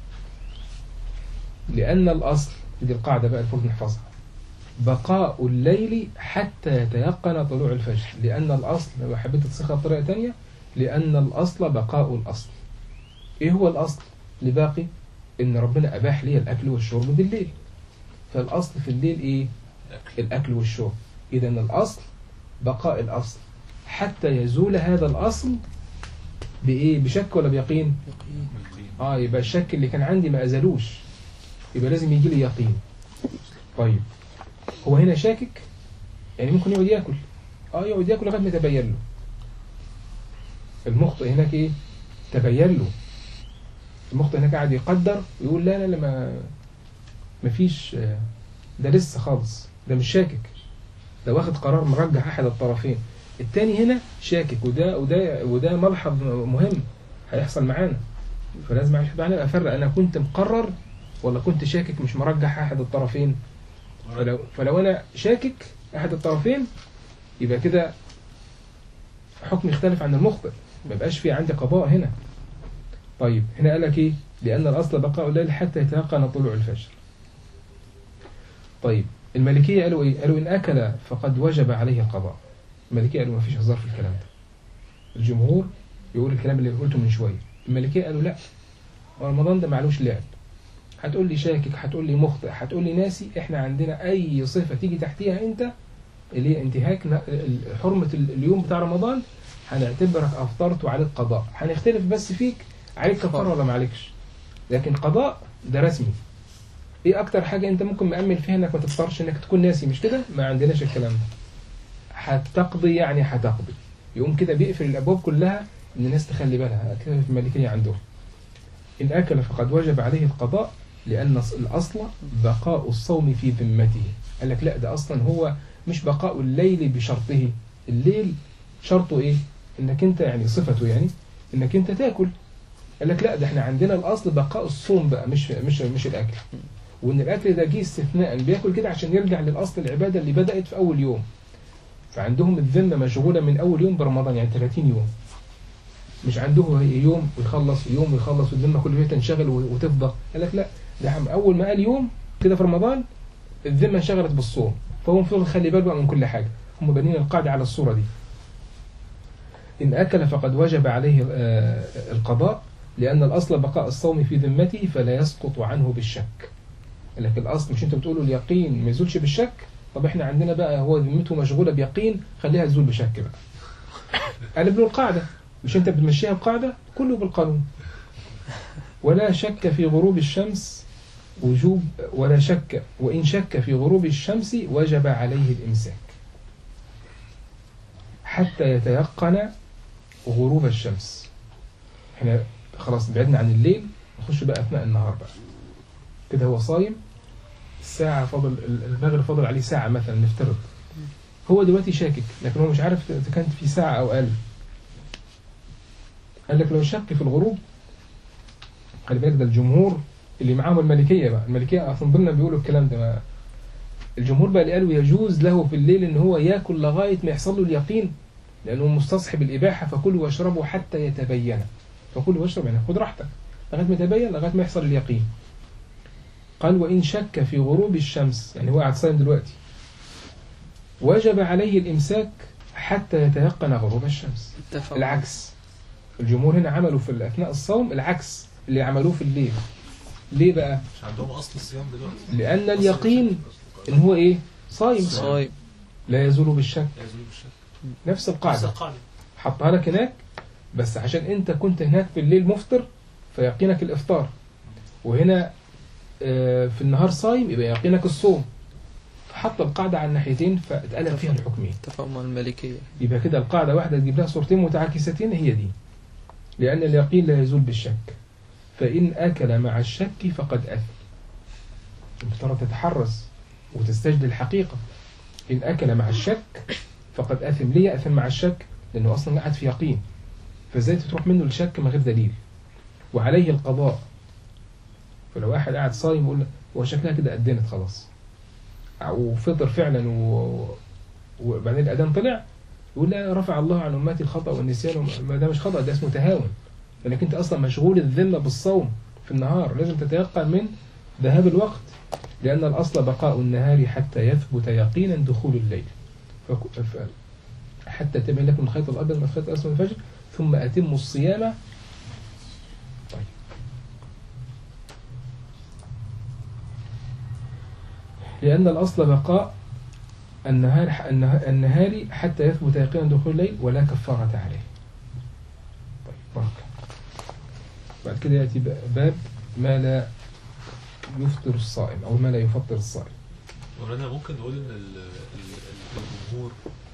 لأن الأصل دي القاعدة بقى المفروض نحفظها بقاء الليل حتى يتيقن طلوع الفجر لأن الأصل لو حبيت تصيغها بطريقة تانية لأن الأصل بقاء الأصل إيه هو الأصل اللي باقي إن ربنا أباح لي الأكل والشرب بالليل فالأصل في الليل إيه الأكل والشرب إذا الأصل بقاء الأصل حتى يزول هذا الأصل بإيه بشك ولا بيقين يقين آه يبقى الشك اللي كان عندي ما أزلوش يبقى لازم يجي لي يقين طيب هو هنا شاكك يعني ممكن يقعد ياكل اه يقعد ياكل لغايه ما يتبين له المخطئ هناك ايه تبين له المخطئ هناك قاعد يقدر ويقول لا لا لا ما مفيش آه، ده لسه خالص ده مش شاكك ده واخد قرار مرجح احد الطرفين التاني هنا شاكك وده وده وده ملحظ مهم هيحصل معانا فلازم عشان بقى افرق انا كنت مقرر ولا كنت شاكك مش مرجح احد الطرفين فلو, فلو انا شاكك احد الطرفين يبقى كده حكم يختلف عن المخطئ ما بقاش في عندي قضاء هنا طيب هنا قال لك ايه لان الاصل بقاء الليل حتى يتيقن طلوع الفجر طيب المالكيه قالوا ايه قالوا ان اكل فقد وجب عليه القضاء المالكيه قالوا ما فيش هزار في الكلام ده الجمهور يقول الكلام اللي قلته من شويه المالكيه قالوا لا رمضان ده معلوش لعب هتقول لي شاكك هتقول لي مخطئ هتقول لي ناسي احنا عندنا اي صفة تيجي تحتيها انت اللي هي انتهاك ن- ال- حرمة ال- اليوم بتاع رمضان هنعتبرك افطرت وعليك قضاء هنختلف بس فيك عليك كفارة ولا ما عليكش لكن قضاء ده رسمي ايه اكتر حاجة انت ممكن مأمل فيها انك ما تفطرش انك تكون ناسي مش كده ما عندناش الكلام ده هتقضي يعني هتقضي يقوم كده بيقفل الابواب كلها ان الناس تخلي بالها كده في المالكية عندهم إن أكل فقد وجب عليه القضاء لأن الأصل بقاء الصوم في ذمته قال لك لا ده أصلا هو مش بقاء الليل بشرطه الليل شرطه إيه إنك أنت يعني صفته يعني إنك أنت تاكل قال لك لا ده احنا عندنا الأصل بقاء الصوم بقى مش مش مش الأكل وإن الأكل ده جه استثناء بياكل كده عشان يرجع للأصل العبادة اللي بدأت في أول يوم فعندهم الذمة مشغولة من أول يوم برمضان يعني 30 يوم مش عنده يوم ويخلص ويوم ويخلص والذمه كل شويه تنشغل وتفضى قال لك لا ده عم اول ما قال يوم كده في رمضان الذمه انشغلت بالصوم فهو المفروض يخلي باله بقى من كل حاجه هم بانين القاعده على الصوره دي ان اكل فقد وجب عليه آه، القضاء لان الاصل بقاء الصوم في ذمته فلا يسقط عنه بالشك قال لك الاصل مش انت بتقولوا اليقين ما يزولش بالشك طب احنا عندنا بقى هو ذمته مشغوله بيقين خليها تزول بشك بقى قلب له القاعده مش انت بتمشيها بقاعدة كله بالقانون ولا شك في غروب الشمس وجوب ولا شك وإن شك في غروب الشمس وجب عليه الإمساك حتى يتيقن غروب الشمس احنا خلاص بعدنا عن الليل نخش بقى أثناء النهار بقى كده هو صايم الساعة فضل المغرب فضل عليه ساعة مثلا نفترض هو دلوقتي شاكك لكن هو مش عارف إذا كانت في ساعة أو أقل قال لك لو شك في الغروب خلي بالك ده الجمهور اللي معاهم الملكية بقى الملكية أصلا ضمن بيقولوا الكلام ده ما الجمهور بقى اللي قالوا يجوز له في الليل ان هو ياكل لغاية ما يحصل له اليقين لأنه مستصحب الإباحة فكلوا واشربوا حتى يتبين فكلوا واشرب يعني خد راحتك لغاية ما يتبين لغاية ما يحصل اليقين قال وإن شك في غروب الشمس يعني هو قاعد صايم دلوقتي وجب عليه الإمساك حتى يتيقن غروب الشمس اتفق العكس الجمهور هنا عملوا في أثناء الصوم العكس اللي عملوه في الليل ليه بقى؟ مش عندهم اصل الصيام دلوقتي لأن اليقين إن هو إيه؟ صايم صايم لا يزول بالشك يزول بالشك نفس نفس القاعدة القاعده حطها لك هناك بس عشان أنت كنت هناك في الليل مفطر فيقينك الإفطار وهنا آه، في النهار صايم يبقى يقينك الصوم فحط القاعدة على الناحيتين فاتقلب فيها الحكمين اتفق مع المالكية يبقى كده القاعدة واحدة تجيب لها صورتين متعاكستين هي دي لأن اليقين لا يزول بالشك فإن أكل مع الشك فقد أثم المفترض تتحرز وتستجد الحقيقة إن أكل مع الشك فقد أثم ليه أثم مع الشك لأنه أصلا قاعد في يقين فإزاي تروح منه الشك من غير دليل وعليه القضاء فلو واحد قاعد صايم يقول هو شكلها كده أدنت خلاص وفطر فعلا و... وبعدين الأذان طلع يقول لا رفع الله عن أمتي الخطأ والنسيان ما ده مش خطأ ده اسمه تهاون لأنك أنت أصلا مشغول الذمة بالصوم في النهار لازم تتيقن من ذهاب الوقت لأن الأصل بقاء النهار حتى يثبت يقينا دخول الليل فك- ف- حتى تبين لكم الخيط الأبيض من الخيط الأسود من الفجر ثم أتموا الصيام طيب لأن الأصل بقاء النهار النه- النهار حتى يثبت يقينا دخول الليل ولا كفارة عليه طيب بارك بعد كده يأتي ب- باب ما لا يفطر الصائم أو ما لا يفطر الصائم مولانا ممكن نقول ان ال- ال- الجمهور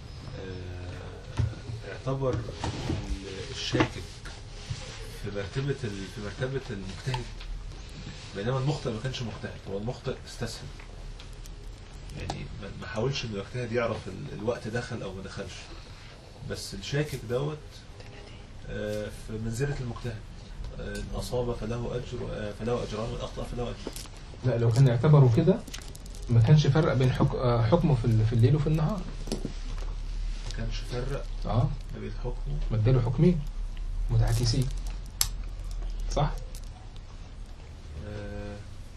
آه، اعتبر ال- الشاكك في مرتبة ال- في مرتبة المجتهد بينما المخطئ ما كانش مجتهد هو المخطئ استسهل يعني ما- ما حاولش انه يجتهد يعرف ال- الوقت دخل او ما دخلش بس الشاكك دوت آه، في منزلة المجتهد آه، إن أصاب فله أجر آه، فله أجران وإن أخطأ فله أجر لا لو كان يعتبروا كده ما كانش فرق بين حك... آه، حكمه في ال- في الليل وفي النهار ما كانش فرق اه ما بين حكمه ما اداله حكمين متعاكسين صح آه،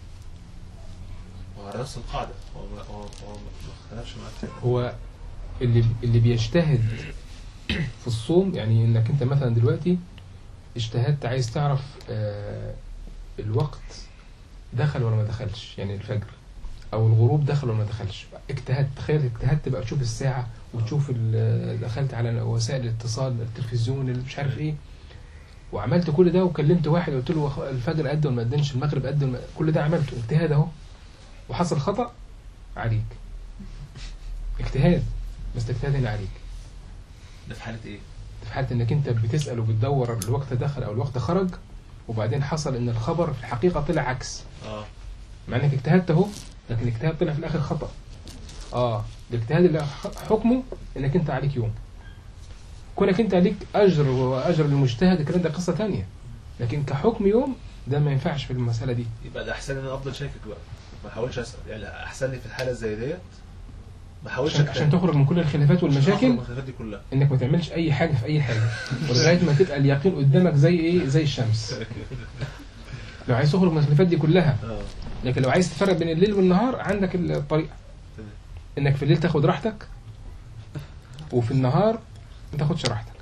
وعلى نفس القاعدة هو ما هو هو ما اختلفش معاك في حاجة. هو اللي اللي بيجتهد في الصوم يعني انك انت مثلا دلوقتي اجتهدت عايز تعرف آه الوقت دخل ولا ما دخلش يعني الفجر او الغروب دخل ولا ما دخلش اجتهدت تخيل اجتهدت بقى تشوف الساعه وتشوف ال- دخلت على وسائل الاتصال التلفزيون اللي مش عارف ايه وعملت كل ده وكلمت واحد قلت له وخ- الفجر قد ولا ما قدنش المغرب قد ولا ما- كل ده عملته اجتهاد اهو وحصل خطأ عليك اجتهاد بس اجتهاد هنا عليك ده في حالة إيه؟ في حالة انك انت بتسأل وبتدور الوقت دخل او الوقت خرج وبعدين حصل ان الخبر في الحقيقة طلع عكس آه مع انك اجتهدت اهو لكن الاجتهاد طلع في الاخر خطأ اه الاجتهاد اللي ح- حكمه انك انت عليك يوم كونك انت عليك اجر واجر للمجتهد الكلام ده قصة تانية لكن كحكم يوم ده ما ينفعش في المسألة دي يبقى ده أحسن إن أنا أفضل شاكك بقى ما أحاولش أسأل يعني أحسن لي في الحالة زي ديت ما أحاولش عشان, عشان تخرج من كل الخلافات والمشاكل من الخلافات دي كلها انك ما تعملش اي حاجة في اي حاجة ولغاية ما تبقى اليقين قدامك زي ايه زي الشمس لو عايز تخرج من الخلافات دي كلها آه لكن لو عايز تفرق بين الليل والنهار عندك الطريقة تمام. انك في الليل تاخد راحتك وفي النهار ما تاخدش راحتك